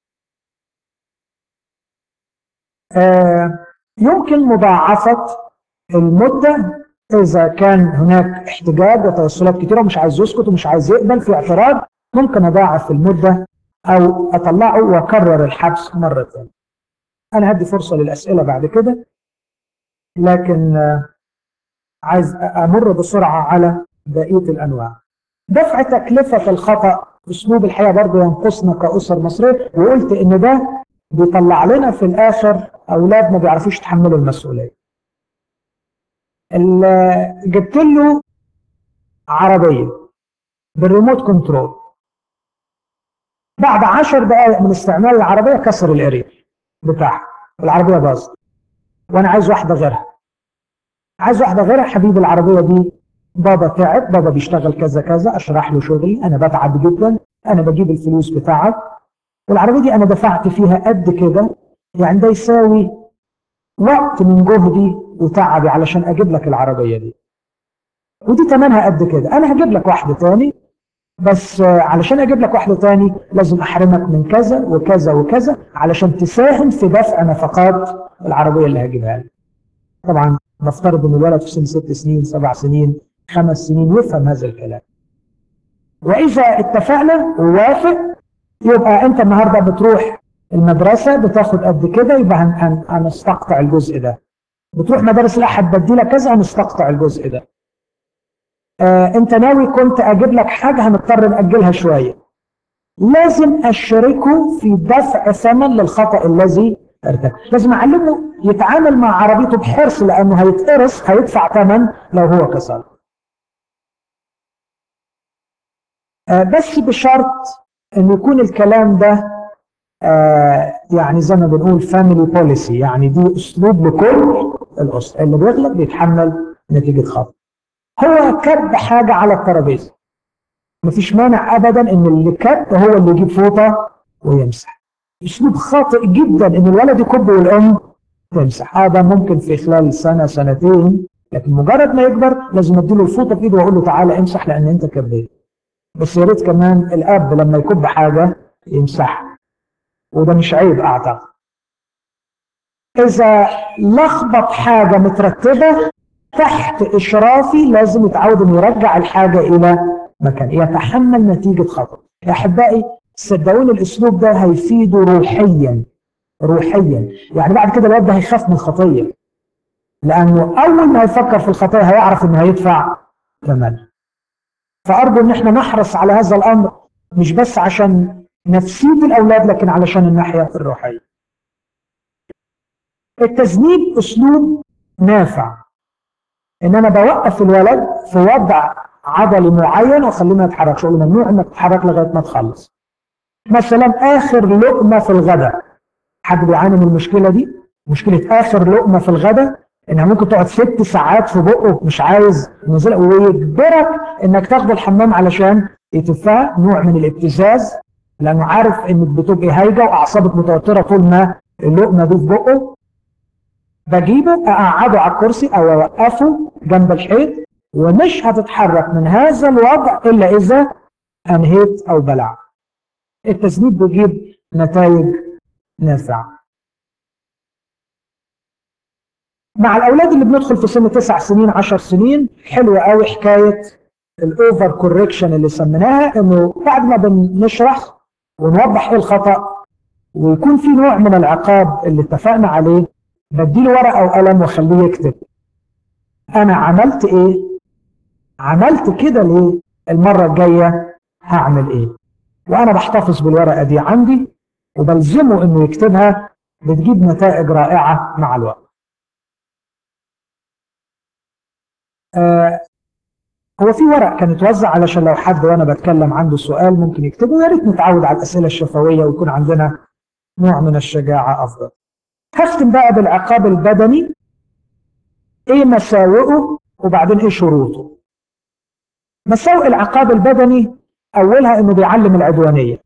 آه يمكن مضاعفه المده اذا كان هناك احتجاج وتوسلات كثيره ومش عايز يسكت ومش عايز يقبل في اعتراض ممكن اضاعف المده او اطلعه واكرر الحبس مره ثانيه. انا هدي فرصه للاسئله بعد كده لكن آه عايز امر بسرعه على بقيه الانواع. دفع تكلفه الخطا اسلوب الحياه برضه ينقصنا كاسر مصريه وقلت ان ده بيطلع لنا في الاخر اولاد ما بيعرفوش يتحملوا المسؤوليه. جبت له عربيه بالريموت كنترول بعد عشر دقائق من استعمال العربيه كسر الاريل بتاعها العربيه باظت وانا عايز واحده غيرها عايز واحده غيرها حبيب العربيه دي بابا تعب بابا بيشتغل كذا كذا اشرح له شغلي انا بتعب جدا انا بجيب الفلوس بتاعك والعربيه دي انا دفعت فيها قد كده يعني ده يساوي وقت من جهدي وتعبي علشان اجيب لك العربيه دي ودي ثمنها قد كده انا هجيب لك واحده تاني بس علشان اجيب لك واحده تاني لازم احرمك من كذا وكذا وكذا علشان تساهم في دفع نفقات العربيه اللي هجيبها لك طبعا نفترض ان الولد في سن ست سنين سبع سنين خمس سنين يفهم هذا الكلام واذا اتفقنا ووافق يبقى انت النهارده بتروح المدرسه بتاخد قد كده يبقى هنستقطع الجزء ده بتروح مدارس الاحد بدي لك كذا هنستقطع الجزء ده آه انت ناوي كنت اجيب لك حاجه هنضطر ناجلها شويه لازم اشركه في دفع ثمن للخطا الذي ارتكب لازم اعلمه يتعامل مع عربيته بحرص لانه هيتقرص هيدفع ثمن لو هو كسر آه بس بشرط ان يكون الكلام ده آه يعني زي ما بنقول فاميلي بوليسي يعني دي اسلوب لكل الاسره اللي بيغلط بيتحمل نتيجه خطا هو كب حاجه على الترابيزه مفيش مانع ابدا ان اللي كب هو اللي يجيب فوطه ويمسح اسلوب خاطئ جدا ان الولد يكب والام تمسح اه ده ممكن في خلال سنه سنتين لكن مجرد ما يكبر لازم اديله الفوطه في ايده واقول له تعالى امسح لان انت كبيت بس يا ريت كمان الاب لما يكب حاجه يمسحها وده مش عيب اعتقد اذا لخبط حاجه مترتبه تحت اشرافي لازم يتعود انه يرجع الحاجه الى مكان يتحمل نتيجه خطا يا احبائي صدقوني الاسلوب ده هيفيده روحيا روحيا يعني بعد كده الواد ده هيخاف من الخطيه لانه اول ما يفكر في الخطيه هيعرف انه هيدفع ثمن فارجو ان احنا نحرص على هذا الامر مش بس عشان نفسيه الاولاد لكن علشان الناحيه الروحيه التذنيب اسلوب نافع ان انا بوقف الولد في وضع عضلي معين واخليه ما يتحركش اقول ممنوع انك تتحرك لغايه ما تخلص مثلا اخر لقمه في الغداء حد بيعاني من المشكله دي مشكله اخر لقمه في الغداء انها ممكن تقعد ست ساعات في بقه مش عايز ينزلها ويجبرك انك تاخد الحمام علشان يتفها نوع من الابتزاز لانه عارف انك بتبقي هايجه واعصابك متوتره طول ما اللقمه دي في بقه بجيبه اقعده على الكرسي او اوقفه جنب الحيط ومش هتتحرك من هذا الوضع الا اذا انهيت او بلعت التسديد بيجيب نتائج نافعه مع الاولاد اللي بندخل في سن تسع سنين عشر سنين حلوه قوي حكايه الاوفر كوركشن اللي سميناها انه بعد ما بنشرح ونوضح ايه الخطا ويكون في نوع من العقاب اللي اتفقنا عليه بديله ورقه وقلم واخليه يكتب انا عملت ايه عملت كده ليه المره الجايه هعمل ايه وانا بحتفظ بالورقه دي عندي وبلزمه انه يكتبها بتجيب نتائج رائعه مع الوقت آه هو في ورق كان يتوزع علشان لو حد وانا بتكلم عنده سؤال ممكن يكتبه يا ريت نتعود على الاسئله الشفويه ويكون عندنا نوع من الشجاعه افضل. هختم بقى بالعقاب البدني ايه مساوئه وبعدين ايه شروطه. مساوئ العقاب البدني اولها انه بيعلم العدوانيه.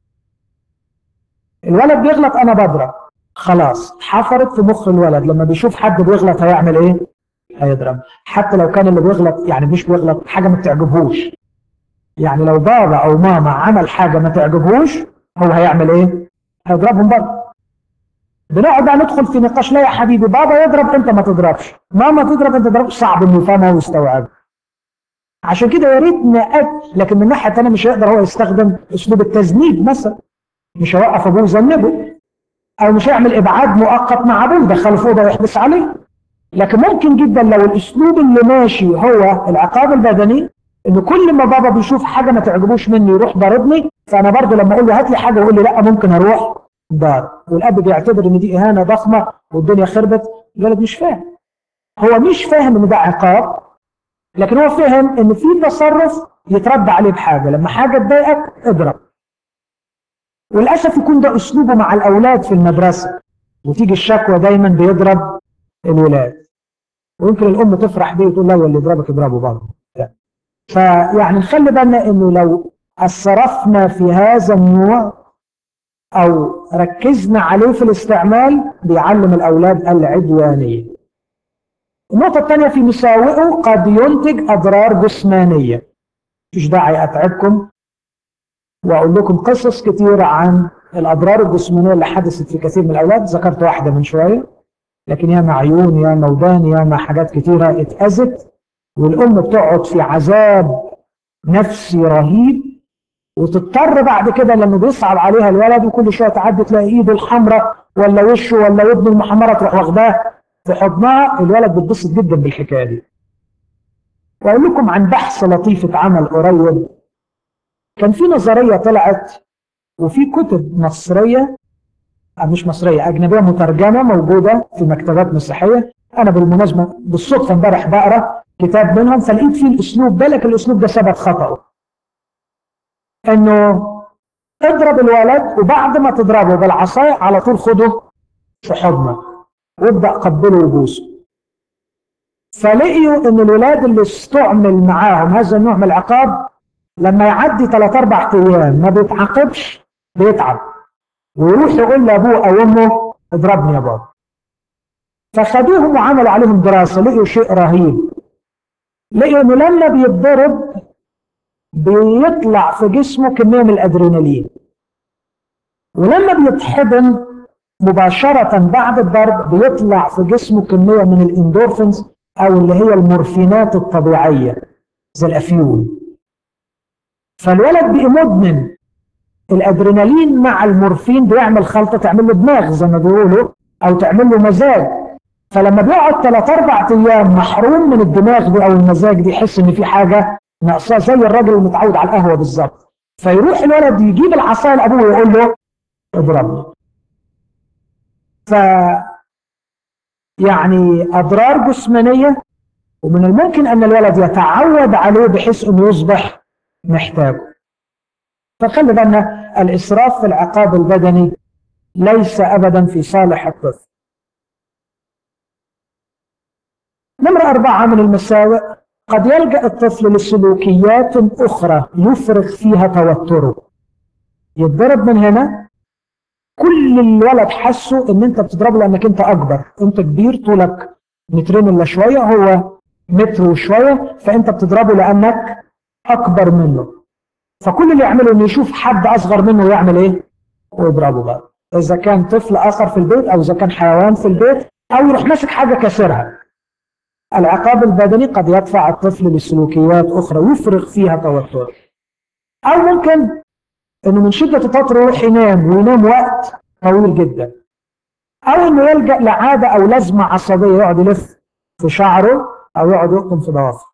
الولد بيغلط انا بضرب خلاص حفرت في مخ الولد لما بيشوف حد بيغلط هيعمل ايه؟ هيضرب حتى لو كان اللي بيغلط يعني مش بيغلط حاجه ما تعجبهوش يعني لو بابا او ماما عمل حاجه ما تعجبهوش هو هيعمل ايه؟ هيضربهم برضه بنقعد بقى ندخل في نقاش لا يا حبيبي بابا يضرب انت ما تضربش ماما تضرب انت تضرب صعب انه يفهمها ويستوعبها عشان كده يا ريت نقد لكن من الناحيه الثانيه مش هيقدر هو يستخدم اسلوب التذنيب مثلا مش هيوقف ابوه يذنبه او مش هيعمل ابعاد مؤقت مع ابوه يدخله في اوضه ويحبس عليه لكن ممكن جدا لو الاسلوب اللي ماشي هو العقاب البدني ان كل ما بابا بيشوف حاجه ما تعجبوش مني يروح ضاربني فانا برضه لما اقول له هات لي حاجه يقول لي لا ممكن اروح ضارب والاب بيعتبر ان دي اهانه ضخمه والدنيا خربت الولد مش فاهم هو مش فاهم ان ده عقاب لكن هو فهم ان في تصرف يترد عليه بحاجه لما حاجه تضايقك اضرب وللاسف يكون ده اسلوبه مع الاولاد في المدرسه وتيجي الشكوى دايما بيضرب الولاد ويمكن الام تفرح بيه وتقول لا واللي يضربك اضربه برضه فيعني نخلي بالنا انه لو اسرفنا في هذا النوع او ركزنا عليه في الاستعمال بيعلم الاولاد العدوانيه النقطة الثانية في مساوئه قد ينتج أضرار جسمانية مفيش داعي أتعبكم وأقول لكم قصص كثيرة عن الأضرار الجسمانية اللي حدثت في كثير من الأولاد ذكرت واحدة من شوية لكن ياما عيون ياما ودان ياما حاجات كثيرة اتأذت والأم بتقعد في عذاب نفسي رهيب وتضطر بعد كده لما بيصعب عليها الولد وكل شويه تعدي تلاقي ايده الحمراء ولا وشه ولا ودنه المحمره تروح واخداه في حضنها الولد بيتبسط جدا بالحكايه دي. واقول لكم عن بحث لطيف اتعمل قريب كان في نظريه طلعت وفي كتب مصريه مش مصريه اجنبيه مترجمه موجوده في مكتبات مسيحيه انا بالمناسبه بالصدفه امبارح بقرا كتاب منهم فلقيت فيه الاسلوب ده لكن الاسلوب ده ثبت خطأه انه اضرب الولد وبعد ما تضربه بالعصايه على طول خده في حضنك وابدا قبله وبوسه فلقيوا ان الولاد اللي استعمل معاهم هذا النوع من العقاب لما يعدي ثلاث اربع ايام ما بيتعاقبش بيتعب ويروح يقول لابوه او امه اضربني يا بابا فخدوهم وعملوا عليهم دراسه لقيوا شيء رهيب لقيوا انه لما بيتضرب بيطلع في جسمه كميه من الادرينالين ولما بيتحضن مباشرة بعد الضرب بيطلع في جسمه كمية من الاندورفينز أو اللي هي المورفينات الطبيعية زي الأفيون فالولد بقى مدمن الأدرينالين مع المورفين بيعمل خلطة تعمل له دماغ زي ما بيقولوا أو تعمل له مزاج فلما بيقعد ثلاث أربع أيام محروم من الدماغ دي أو المزاج دي يحس إن في حاجة ناقصاه زي الراجل المتعود على القهوة بالظبط فيروح الولد يجيب العصاية لأبوه ويقول له اضربني ف يعني اضرار جسمانيه ومن الممكن ان الولد يتعود عليه بحيث انه يصبح محتاجه فخلي بالنا الاسراف في العقاب البدني ليس ابدا في صالح الطفل نمرة أربعة من المساوئ قد يلجأ الطفل لسلوكيات أخرى يفرغ فيها توتره يتضرب من هنا كل الولد حسه ان انت بتضربه لانك انت اكبر انت كبير طولك مترين الا شويه هو متر وشويه فانت بتضربه لانك اكبر منه فكل اللي يعمله انه يشوف حد اصغر منه يعمل ايه ويضربه بقى اذا كان طفل اخر في البيت او اذا كان حيوان في البيت او يروح ماسك حاجه كسرها العقاب البدني قد يدفع الطفل لسلوكيات اخرى يفرغ فيها توتر او ممكن انه من شده التوتر يروح ينام وينام وقت طويل جدا او انه يلجا لعاده او لازمه عصبيه يقعد يلف في شعره او يقعد يقطم في ضوافره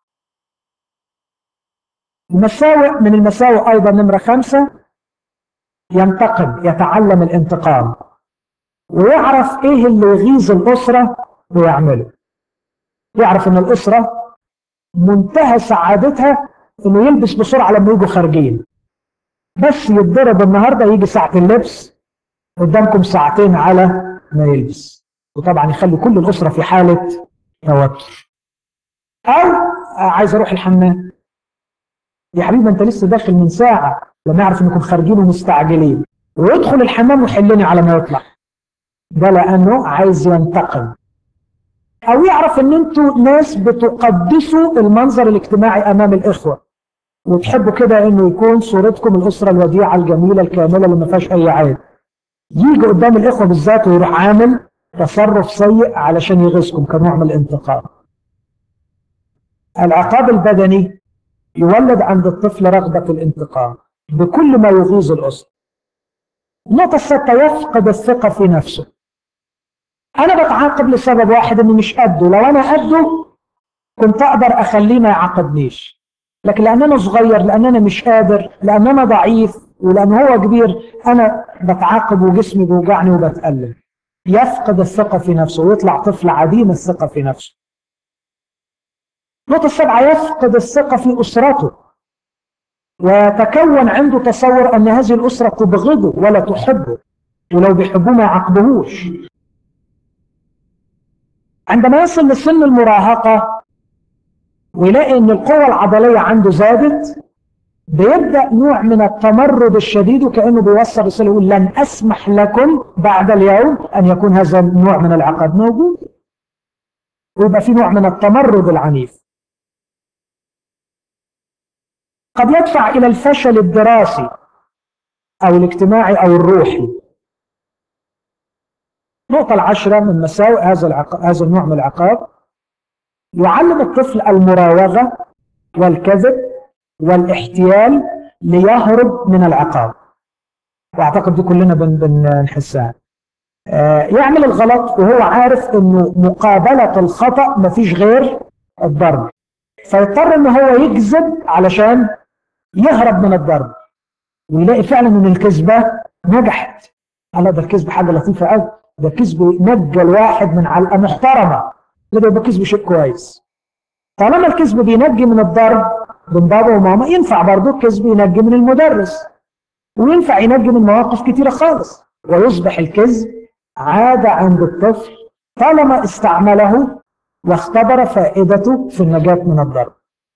المساوئ من المساوئ ايضا نمره خمسه ينتقم يتعلم الانتقام ويعرف ايه اللي يغيظ الاسره ويعمله يعرف ان الاسره منتهى سعادتها انه يلبس بسرعه لما يجوا خارجين بس يتضرب النهارده يجي ساعه اللبس قدامكم ساعتين على ما يلبس وطبعا يخلي كل الاسره في حاله توتر او عايز اروح الحمام يا حبيبي انت لسه داخل من ساعه لما يعرف انكم خارجين ومستعجلين ويدخل الحمام ويحلني على ما يطلع ده لانه عايز ينتقم او يعرف ان انتوا ناس بتقدسوا المنظر الاجتماعي امام الاخوه وتحبوا كده انه يكون صورتكم الاسره الوديعه الجميله الكامله اللي ما فيهاش اي عيب يجي قدام الاخوه بالذات ويروح عامل تصرف سيء علشان يغيظكم كنوع من الانتقام العقاب البدني يولد عند الطفل رغبه الانتقام بكل ما يغيظ الاسره النقطه السادسه يفقد الثقه في نفسه انا بتعاقب لسبب واحد اني مش قده لو انا قده كنت اقدر اخليه ما يعاقبنيش لكن لان انا صغير لان انا مش قادر لان انا ضعيف ولان هو كبير انا بتعاقب وجسمي بيوجعني وبتألم يفقد الثقة في نفسه ويطلع طفل عديم الثقة في نفسه النقطة السابعة يفقد الثقة في أسرته ويتكون عنده تصور أن هذه الأسرة تبغضه ولا تحبه ولو بيحبوه ما يعاقبهوش عندما يصل لسن المراهقة ويلاقي ان القوة العضلية عنده زادت بيبدأ نوع من التمرد الشديد وكأنه بيوصل رسالة يقول لن أسمح لكم بعد اليوم أن يكون هذا النوع من العقاب موجود ويبقى في نوع من التمرد العنيف قد يدفع إلى الفشل الدراسي أو الاجتماعي أو الروحي النقطة العشرة من مساوئ هذا العق... هذا النوع من العقاب يعلم الطفل المراوغة والكذب والاحتيال ليهرب من العقاب واعتقد دي كلنا بنحسها آه يعمل الغلط وهو عارف انه مقابلة الخطأ مفيش غير الضرب فيضطر ان هو يكذب علشان يهرب من الضرب ويلاقي فعلا ان الكذبة نجحت الله ده الكذب حاجة لطيفة قوي ده كذب نجى الواحد من علقة محترمة ده يبقى كذب شيء كويس طالما الكذب بينجي من الضرب من بابا وماما ينفع برضه الكذب ينجي من المدرس وينفع ينجي من مواقف كتيرة خالص ويصبح الكذب عادة عند الطفل طالما استعمله واختبر فائدته في النجاة من الضرب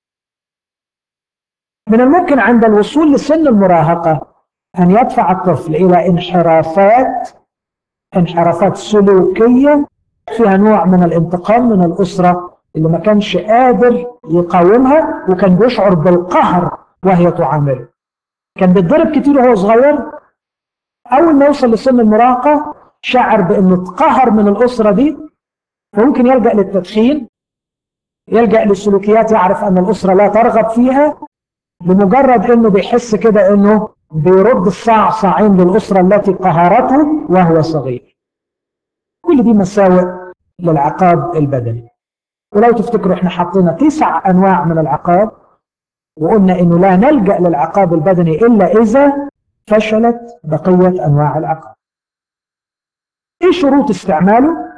من الممكن عند الوصول لسن المراهقة أن يدفع الطفل إلى انحرافات انحرافات سلوكية فيها نوع من الانتقام من الأسرة اللي ما كانش قادر يقاومها وكان بيشعر بالقهر وهي تعامله كان بيتضرب كتير وهو صغير أول ما يوصل لسن المراهقة شعر بأنه اتقهر من الأسرة دي فممكن يلجأ للتدخين يلجأ للسلوكيات يعرف أن الأسرة لا ترغب فيها بمجرد أنه بيحس كده أنه بيرد الصعصعين للأسرة التي قهرته وهو صغير كل دي مساوئ للعقاب البدني ولو تفتكروا احنا حطينا تسع انواع من العقاب وقلنا انه لا نلجا للعقاب البدني الا اذا فشلت بقيه انواع العقاب ايه شروط استعماله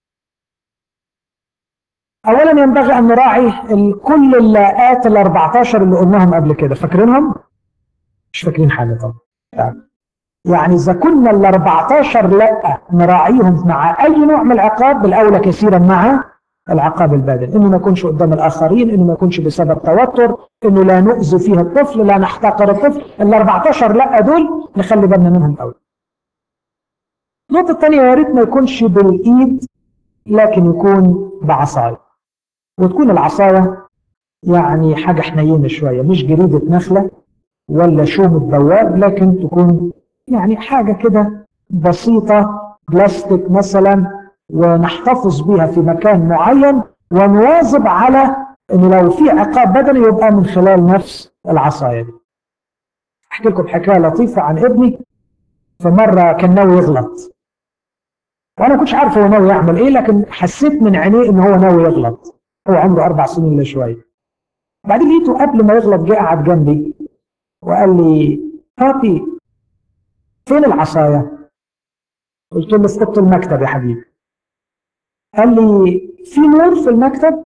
اولا ينبغي ان نراعي كل اللاءات ال 14 اللي قلناهم قبل كده فاكرينهم مش فاكرين حاجه طبعا يعني اذا كنا ال 14 لا نراعيهم مع اي نوع من العقاب بالاولى كثيرا مع العقاب البدني انه ما يكونش قدام الاخرين انه ما يكونش بسبب توتر انه لا نؤذي فيه الطفل لا نحتقر الطفل ال 14 لا دول نخلي بالنا منهم قوي النقطه الثانيه يا ريت ما يكونش بالايد لكن يكون بعصايه وتكون العصايه يعني حاجه حنينه شويه مش جريده نخله ولا شوم البواب لكن تكون يعني حاجه كده بسيطه بلاستيك مثلا ونحتفظ بها في مكان معين ونواظب على انه لو في عقاب بدني يبقى من خلال نفس العصايه دي. احكي لكم حكايه لطيفه عن ابني فمره كان ناوي يغلط. وانا ما كنتش عارف هو ناوي يعمل ايه لكن حسيت من عينيه ان هو ناوي يغلط. هو عنده اربع سنين الا شويه. بعدين لقيته قبل ما يغلط جه قعد جنبي وقال لي بابي فين العصايه؟ قلت له في اوضه المكتب يا حبيبي. قال لي في نور في المكتب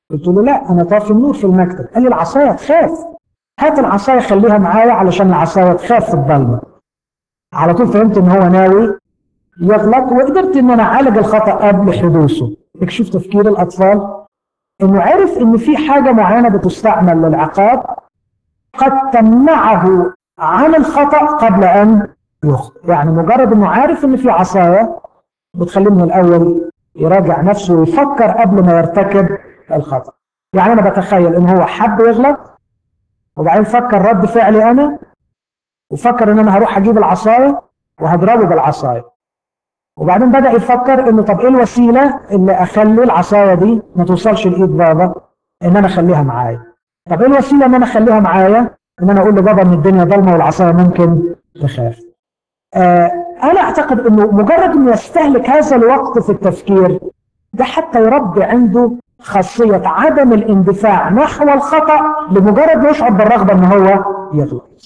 قلت له لا انا طافي النور في المكتب قال لي العصايه تخاف هات العصايه خليها معايا علشان العصايه تخاف في الضلمه على طول فهمت ان هو ناوي يغلط وقدرت ان انا اعالج الخطا قبل حدوثه شوف تفكير الاطفال انه عرف ان في حاجه معينه بتستعمل للعقاب قد تمنعه عن الخطا قبل ان يخطئ يعني مجرد انه عارف ان في عصايه بتخليه من الاول يراجع نفسه ويفكر قبل ما يرتكب الخطا يعني انا بتخيل ان هو حب يغلط وبعدين فكر رد فعلي انا وفكر ان انا هروح اجيب العصايه وهضربه بالعصايه وبعدين بدا يفكر انه طب ايه الوسيله اللي اخلي العصايه دي ما توصلش لايد بابا ان انا اخليها معايا طب ايه الوسيله ان انا اخليها معايا ان انا اقول لبابا ان الدنيا ضلمه والعصايه ممكن تخاف آه انا اعتقد انه مجرد انه يستهلك هذا الوقت في التفكير ده حتى يربي عنده خاصيه عدم الاندفاع نحو الخطا لمجرد ما يشعر بالرغبه ان هو يغلط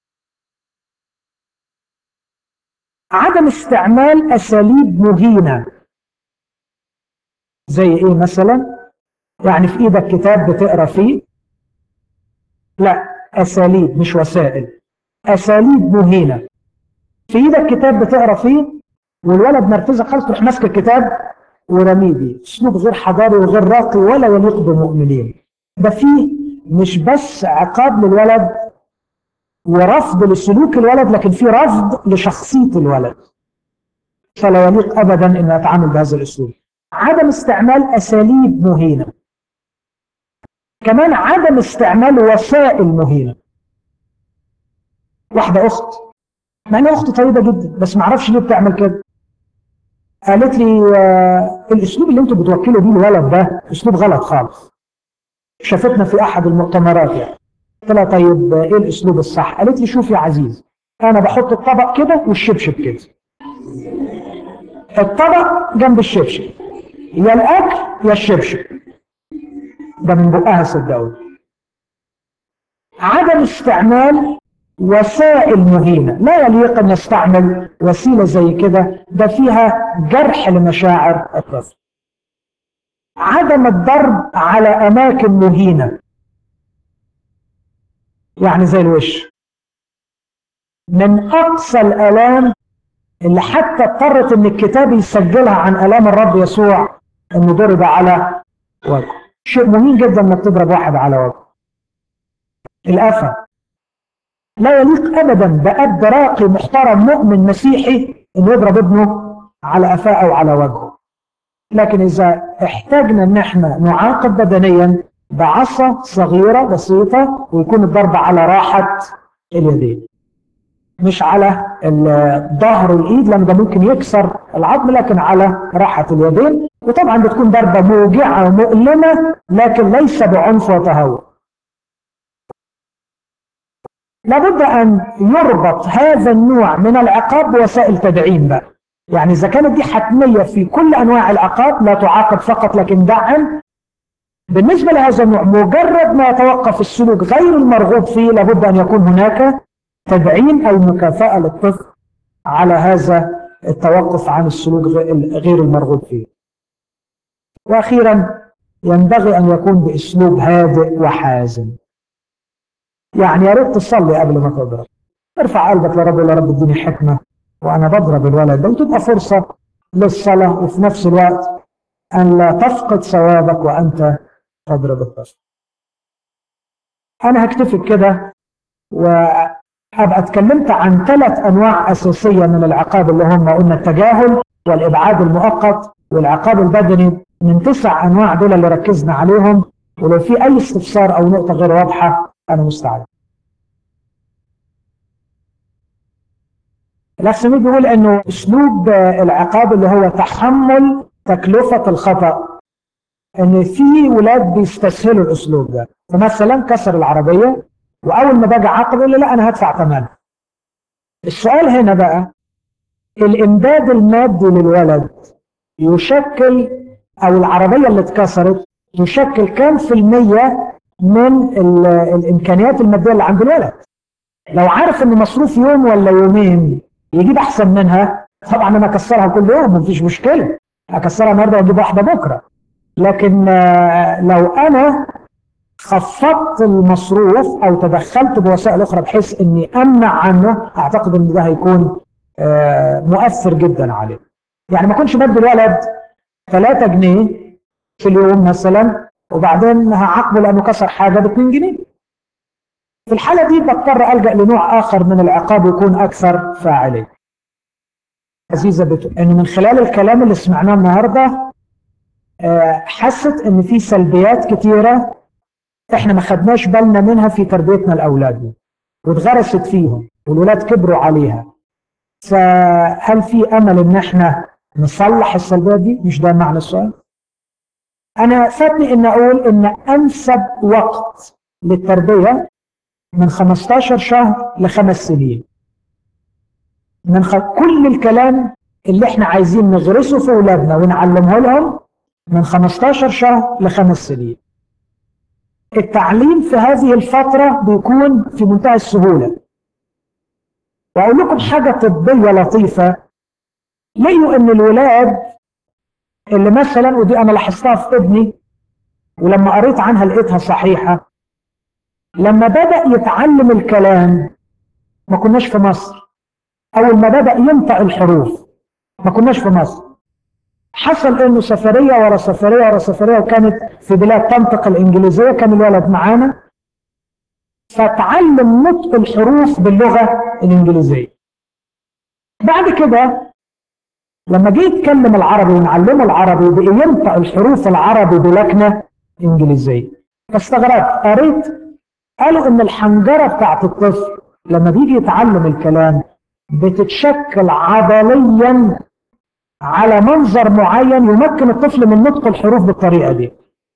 عدم استعمال أساليب مهينة زي إيه مثلا يعني في إيدك كتاب بتقرأ فيه لا أساليب مش وسائل أساليب مهينة في إيدك كتاب بتقرأ فيه والولد مركزة خالص تروح ماسك الكتاب ورميه بيه أسلوب غير حضاري وغير راقي ولا يليق بالمؤمنين ده فيه مش بس عقاب للولد ورفض لسلوك الولد لكن في رفض لشخصية الولد فلا يليق أبدا أن أتعامل بهذا الأسلوب عدم استعمال أساليب مهينة كمان عدم استعمال وسائل مهينة واحدة أخت مع أنها أخت طيبة جدا بس ما أعرفش ليه بتعمل كده قالت لي آه الأسلوب اللي أنتوا بتوكلوا بيه الولد ده أسلوب غلط خالص شافتنا في أحد المؤتمرات يعني قلت لها طيب ايه الاسلوب الصح قالت لي شوف يا عزيز انا بحط الطبق كده والشبشب كده الطبق جنب الشبشب يا الاكل يا الشبشب ده من بقها صدقوني عدم استعمال وسائل مهينه لا يليق ان نستعمل وسيله زي كده ده فيها جرح لمشاعر الطفل عدم الضرب على اماكن مهينه يعني زي الوش من أقصى الآلام اللي حتى اضطرت ان الكتاب يسجلها عن آلام الرب يسوع انه ضرب على وجهه شيء مهم جدا انك تضرب واحد على وجهه الأفة لا يليق ابدا بأب راقي محترم مؤمن مسيحي انه يضرب ابنه على قفاه او على وجهه لكن اذا احتاجنا ان احنا نعاقب بدنيا بعصا صغيرة بسيطة ويكون الضرب على راحة اليدين مش على ظهر الايد لان ده ممكن يكسر العظم لكن على راحة اليدين وطبعا بتكون ضربة موجعة ومؤلمة لكن ليس بعنف وتهور لابد ان يربط هذا النوع من العقاب بوسائل تدعيم بقى يعني اذا كانت دي حتمية في كل انواع العقاب لا تعاقب فقط لكن دعم بالنسبة لهذا النوع مجرد ما يتوقف السلوك غير المرغوب فيه لابد أن يكون هناك تدعيم أو مكافأة للطفل على هذا التوقف عن السلوك غير المرغوب فيه وأخيرا ينبغي أن يكون بأسلوب هادئ وحازم يعني يا ريت تصلي قبل ما تضرب ارفع قلبك لرب يا رب اديني حكمة وأنا بضرب الولد ده وتبقى فرصة للصلاة وفي نفس الوقت أن لا تفقد ثوابك وأنت تضرب الطفل أنا هكتفي كده وأبقى اتكلمت عن ثلاث أنواع أساسية من العقاب اللي هم قلنا التجاهل والإبعاد المؤقت والعقاب البدني من تسع أنواع دول اللي ركزنا عليهم ولو في أي استفسار أو نقطة غير واضحة أنا مستعد الأخ سميد بيقول إنه أسلوب العقاب اللي هو تحمل تكلفة الخطأ ان في ولاد بيستسهلوا الاسلوب ده فمثلا كسر العربيه واول ما باجي اعاقبه يقول لا انا هدفع ثمنها السؤال هنا بقى الامداد المادي للولد يشكل او العربيه اللي اتكسرت تشكل كام في المية من الامكانيات الماديه اللي عند الولد لو عارف ان مصروف يوم ولا يومين يجيب احسن منها طبعا انا اكسرها كل يوم مفيش مشكله اكسرها النهارده واجيب واحده بكره لكن لو انا خفضت المصروف او تدخلت بوسائل اخرى بحيث اني امنع عنه اعتقد ان ده هيكون مؤثر جدا عليه يعني ما كنتش بدي الولد 3 جنيه في اليوم مثلا وبعدين هعاقبه لانه كسر حاجه ب 2 جنيه في الحاله دي بضطر الجا لنوع اخر من العقاب يكون اكثر فاعليه عزيزه بتقول ان من خلال الكلام اللي سمعناه النهارده حست ان في سلبيات كتيره احنا ما خدناش بالنا منها في تربيتنا لاولادنا واتغرست فيهم والولاد كبروا عليها فهل في امل ان احنا نصلح السلبيات دي مش ده معنى السؤال انا فاتني ان اقول ان انسب وقت للتربيه من 15 شهر لخمس سنين من خ... كل الكلام اللي احنا عايزين نغرسه في اولادنا ونعلمه لهم من 15 شهر لخمس سنين التعليم في هذه الفترة بيكون في منتهى السهولة وأقول لكم حاجة طبية لطيفة لقيوا إن الولاد اللي مثلا ودي أنا لاحظتها في ابني ولما قريت عنها لقيتها صحيحة لما بدأ يتعلم الكلام ما كناش في مصر أول ما بدأ ينطق الحروف ما كناش في مصر حصل انه سفريه ورا سفريه ورا سفريه وكانت في بلاد تنطق الانجليزيه كان الولد معانا فتعلم نطق الحروف باللغه الانجليزيه بعد كده لما جه يتكلم العربي ونعلمه العربي بقي ينطق الحروف العربي بلكنه انجليزيه فاستغربت قريت قالوا ان الحنجره بتاعت الطفل لما بيجي يتعلم الكلام بتتشكل عضليا على منظر معين يمكن الطفل من نطق الحروف بالطريقه دي.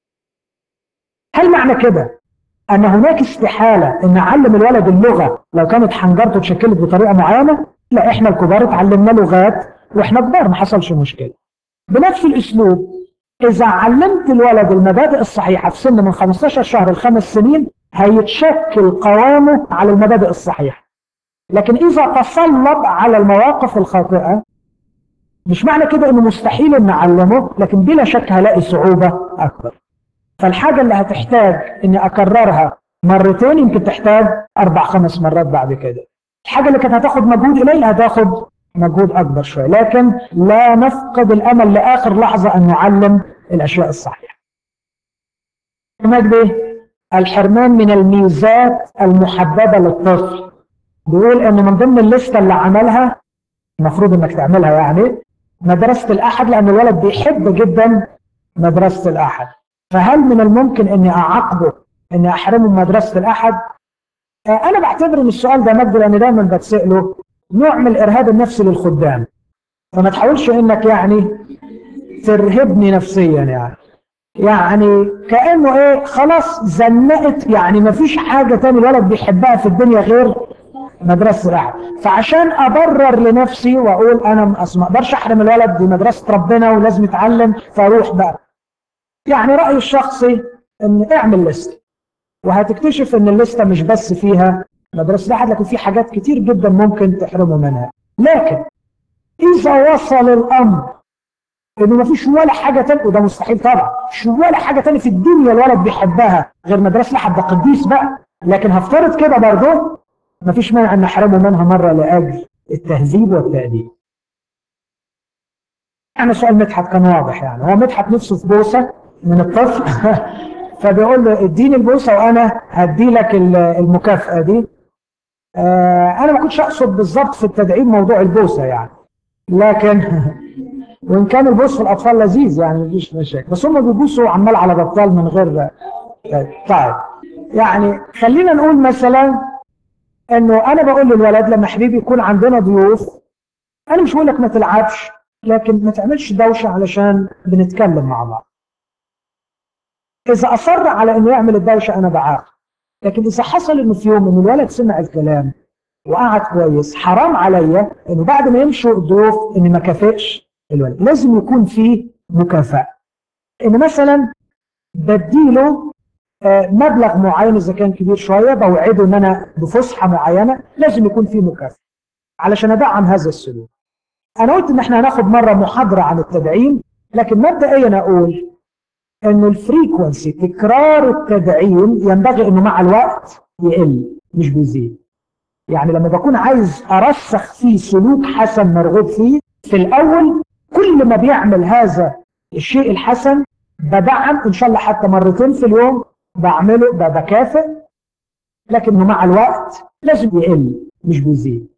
هل معنى كده ان هناك استحاله ان اعلم الولد اللغه لو كانت حنجرته اتشكلت بطريقه معينه؟ لا احنا الكبار اتعلمنا لغات واحنا كبار ما حصلش مشكله. بنفس الاسلوب اذا علمت الولد المبادئ الصحيحه في سن من 15 شهر لخمس سنين هيتشكل قوامه على المبادئ الصحيحه. لكن اذا تصلب على المواقف الخاطئه مش معنى كده انه مستحيل ان اعلمه لكن بلا شك هلاقي صعوبه اكبر فالحاجه اللي هتحتاج اني اكررها مرتين يمكن تحتاج اربع خمس مرات بعد كده الحاجه اللي كانت هتاخد مجهود قليل هتاخد مجهود اكبر شويه لكن لا نفقد الامل لاخر لحظه ان نعلم الاشياء الصحيحه مجدي الحرمان من الميزات المحببه للطفل بيقول انه من ضمن الليسته اللي عملها المفروض انك تعملها يعني مدرسة الأحد لأن الولد بيحب جدا مدرسة الأحد فهل من الممكن أني أعاقبه أني أحرمه من مدرسة الأحد أنا بعتبر أن السؤال ده مجد لأن دايما بتسأله نوع من الإرهاب النفسي للخدام فما تحاولش أنك يعني ترهبني نفسيا يعني يعني كأنه إيه خلاص زنقت يعني ما فيش حاجة تاني الولد بيحبها في الدنيا غير مدرسه الأحد فعشان أبرر لنفسي وأقول أنا ما أقدرش أحرم الولد دي مدرسة ربنا ولازم يتعلم فأروح بقى يعني رأيي الشخصي إن اعمل لست وهتكتشف إن الليستة مش بس فيها مدرسة الأحد لكن في حاجات كتير جدا ممكن تحرمه منها لكن إذا وصل الأمر إنه مفيش ولا حاجة تانية وده مستحيل طبعا مش ولا حاجة تانية في الدنيا الولد بيحبها غير مدرسة الأحد ده قديس بقى لكن هفترض كده برضه ما فيش مانع ان نحرمه منها مره لاجل التهذيب والتاديب. يعني سؤال مدحت كان واضح يعني هو مدحت نفسه في بوسه من الطفل فبيقول له اديني البوسه وانا هدي لك المكافاه دي. آه انا ما كنتش اقصد بالظبط في التدعيم موضوع البوسه يعني لكن وان كان البوس في الاطفال لذيذ يعني مفيش مشاكل بس هم بيبوسوا عمال على بطال من غير طيب يعني خلينا نقول مثلا انه انا بقول للولد لما حبيبي يكون عندنا ضيوف انا مش بقول لك ما تلعبش لكن ما تعملش دوشه علشان بنتكلم مع بعض اذا اصر على انه يعمل الدوشه انا بعاقب لكن اذا حصل انه في يوم ان الولد سمع الكلام وقعد كويس حرام عليا انه بعد ما يمشوا الضيوف اني ما كافئش الولد لازم يكون في مكافاه ان مثلا بديله مبلغ معين اذا كان كبير شويه بوعده ان انا بفسحه معينه لازم يكون في مكافاه علشان ادعم هذا السلوك. انا قلت ان احنا هناخد مره محاضره عن التدعيم لكن مبدئيا اقول انه الفريكونسي تكرار التدعيم ينبغي انه مع الوقت يقل مش بيزيد يعني لما بكون عايز ارسخ فيه سلوك حسن مرغوب فيه في الاول كل ما بيعمل هذا الشيء الحسن بدعم ان شاء الله حتى مرتين في اليوم بعمله بكافئ لكنه مع الوقت لازم يقل مش بيزيد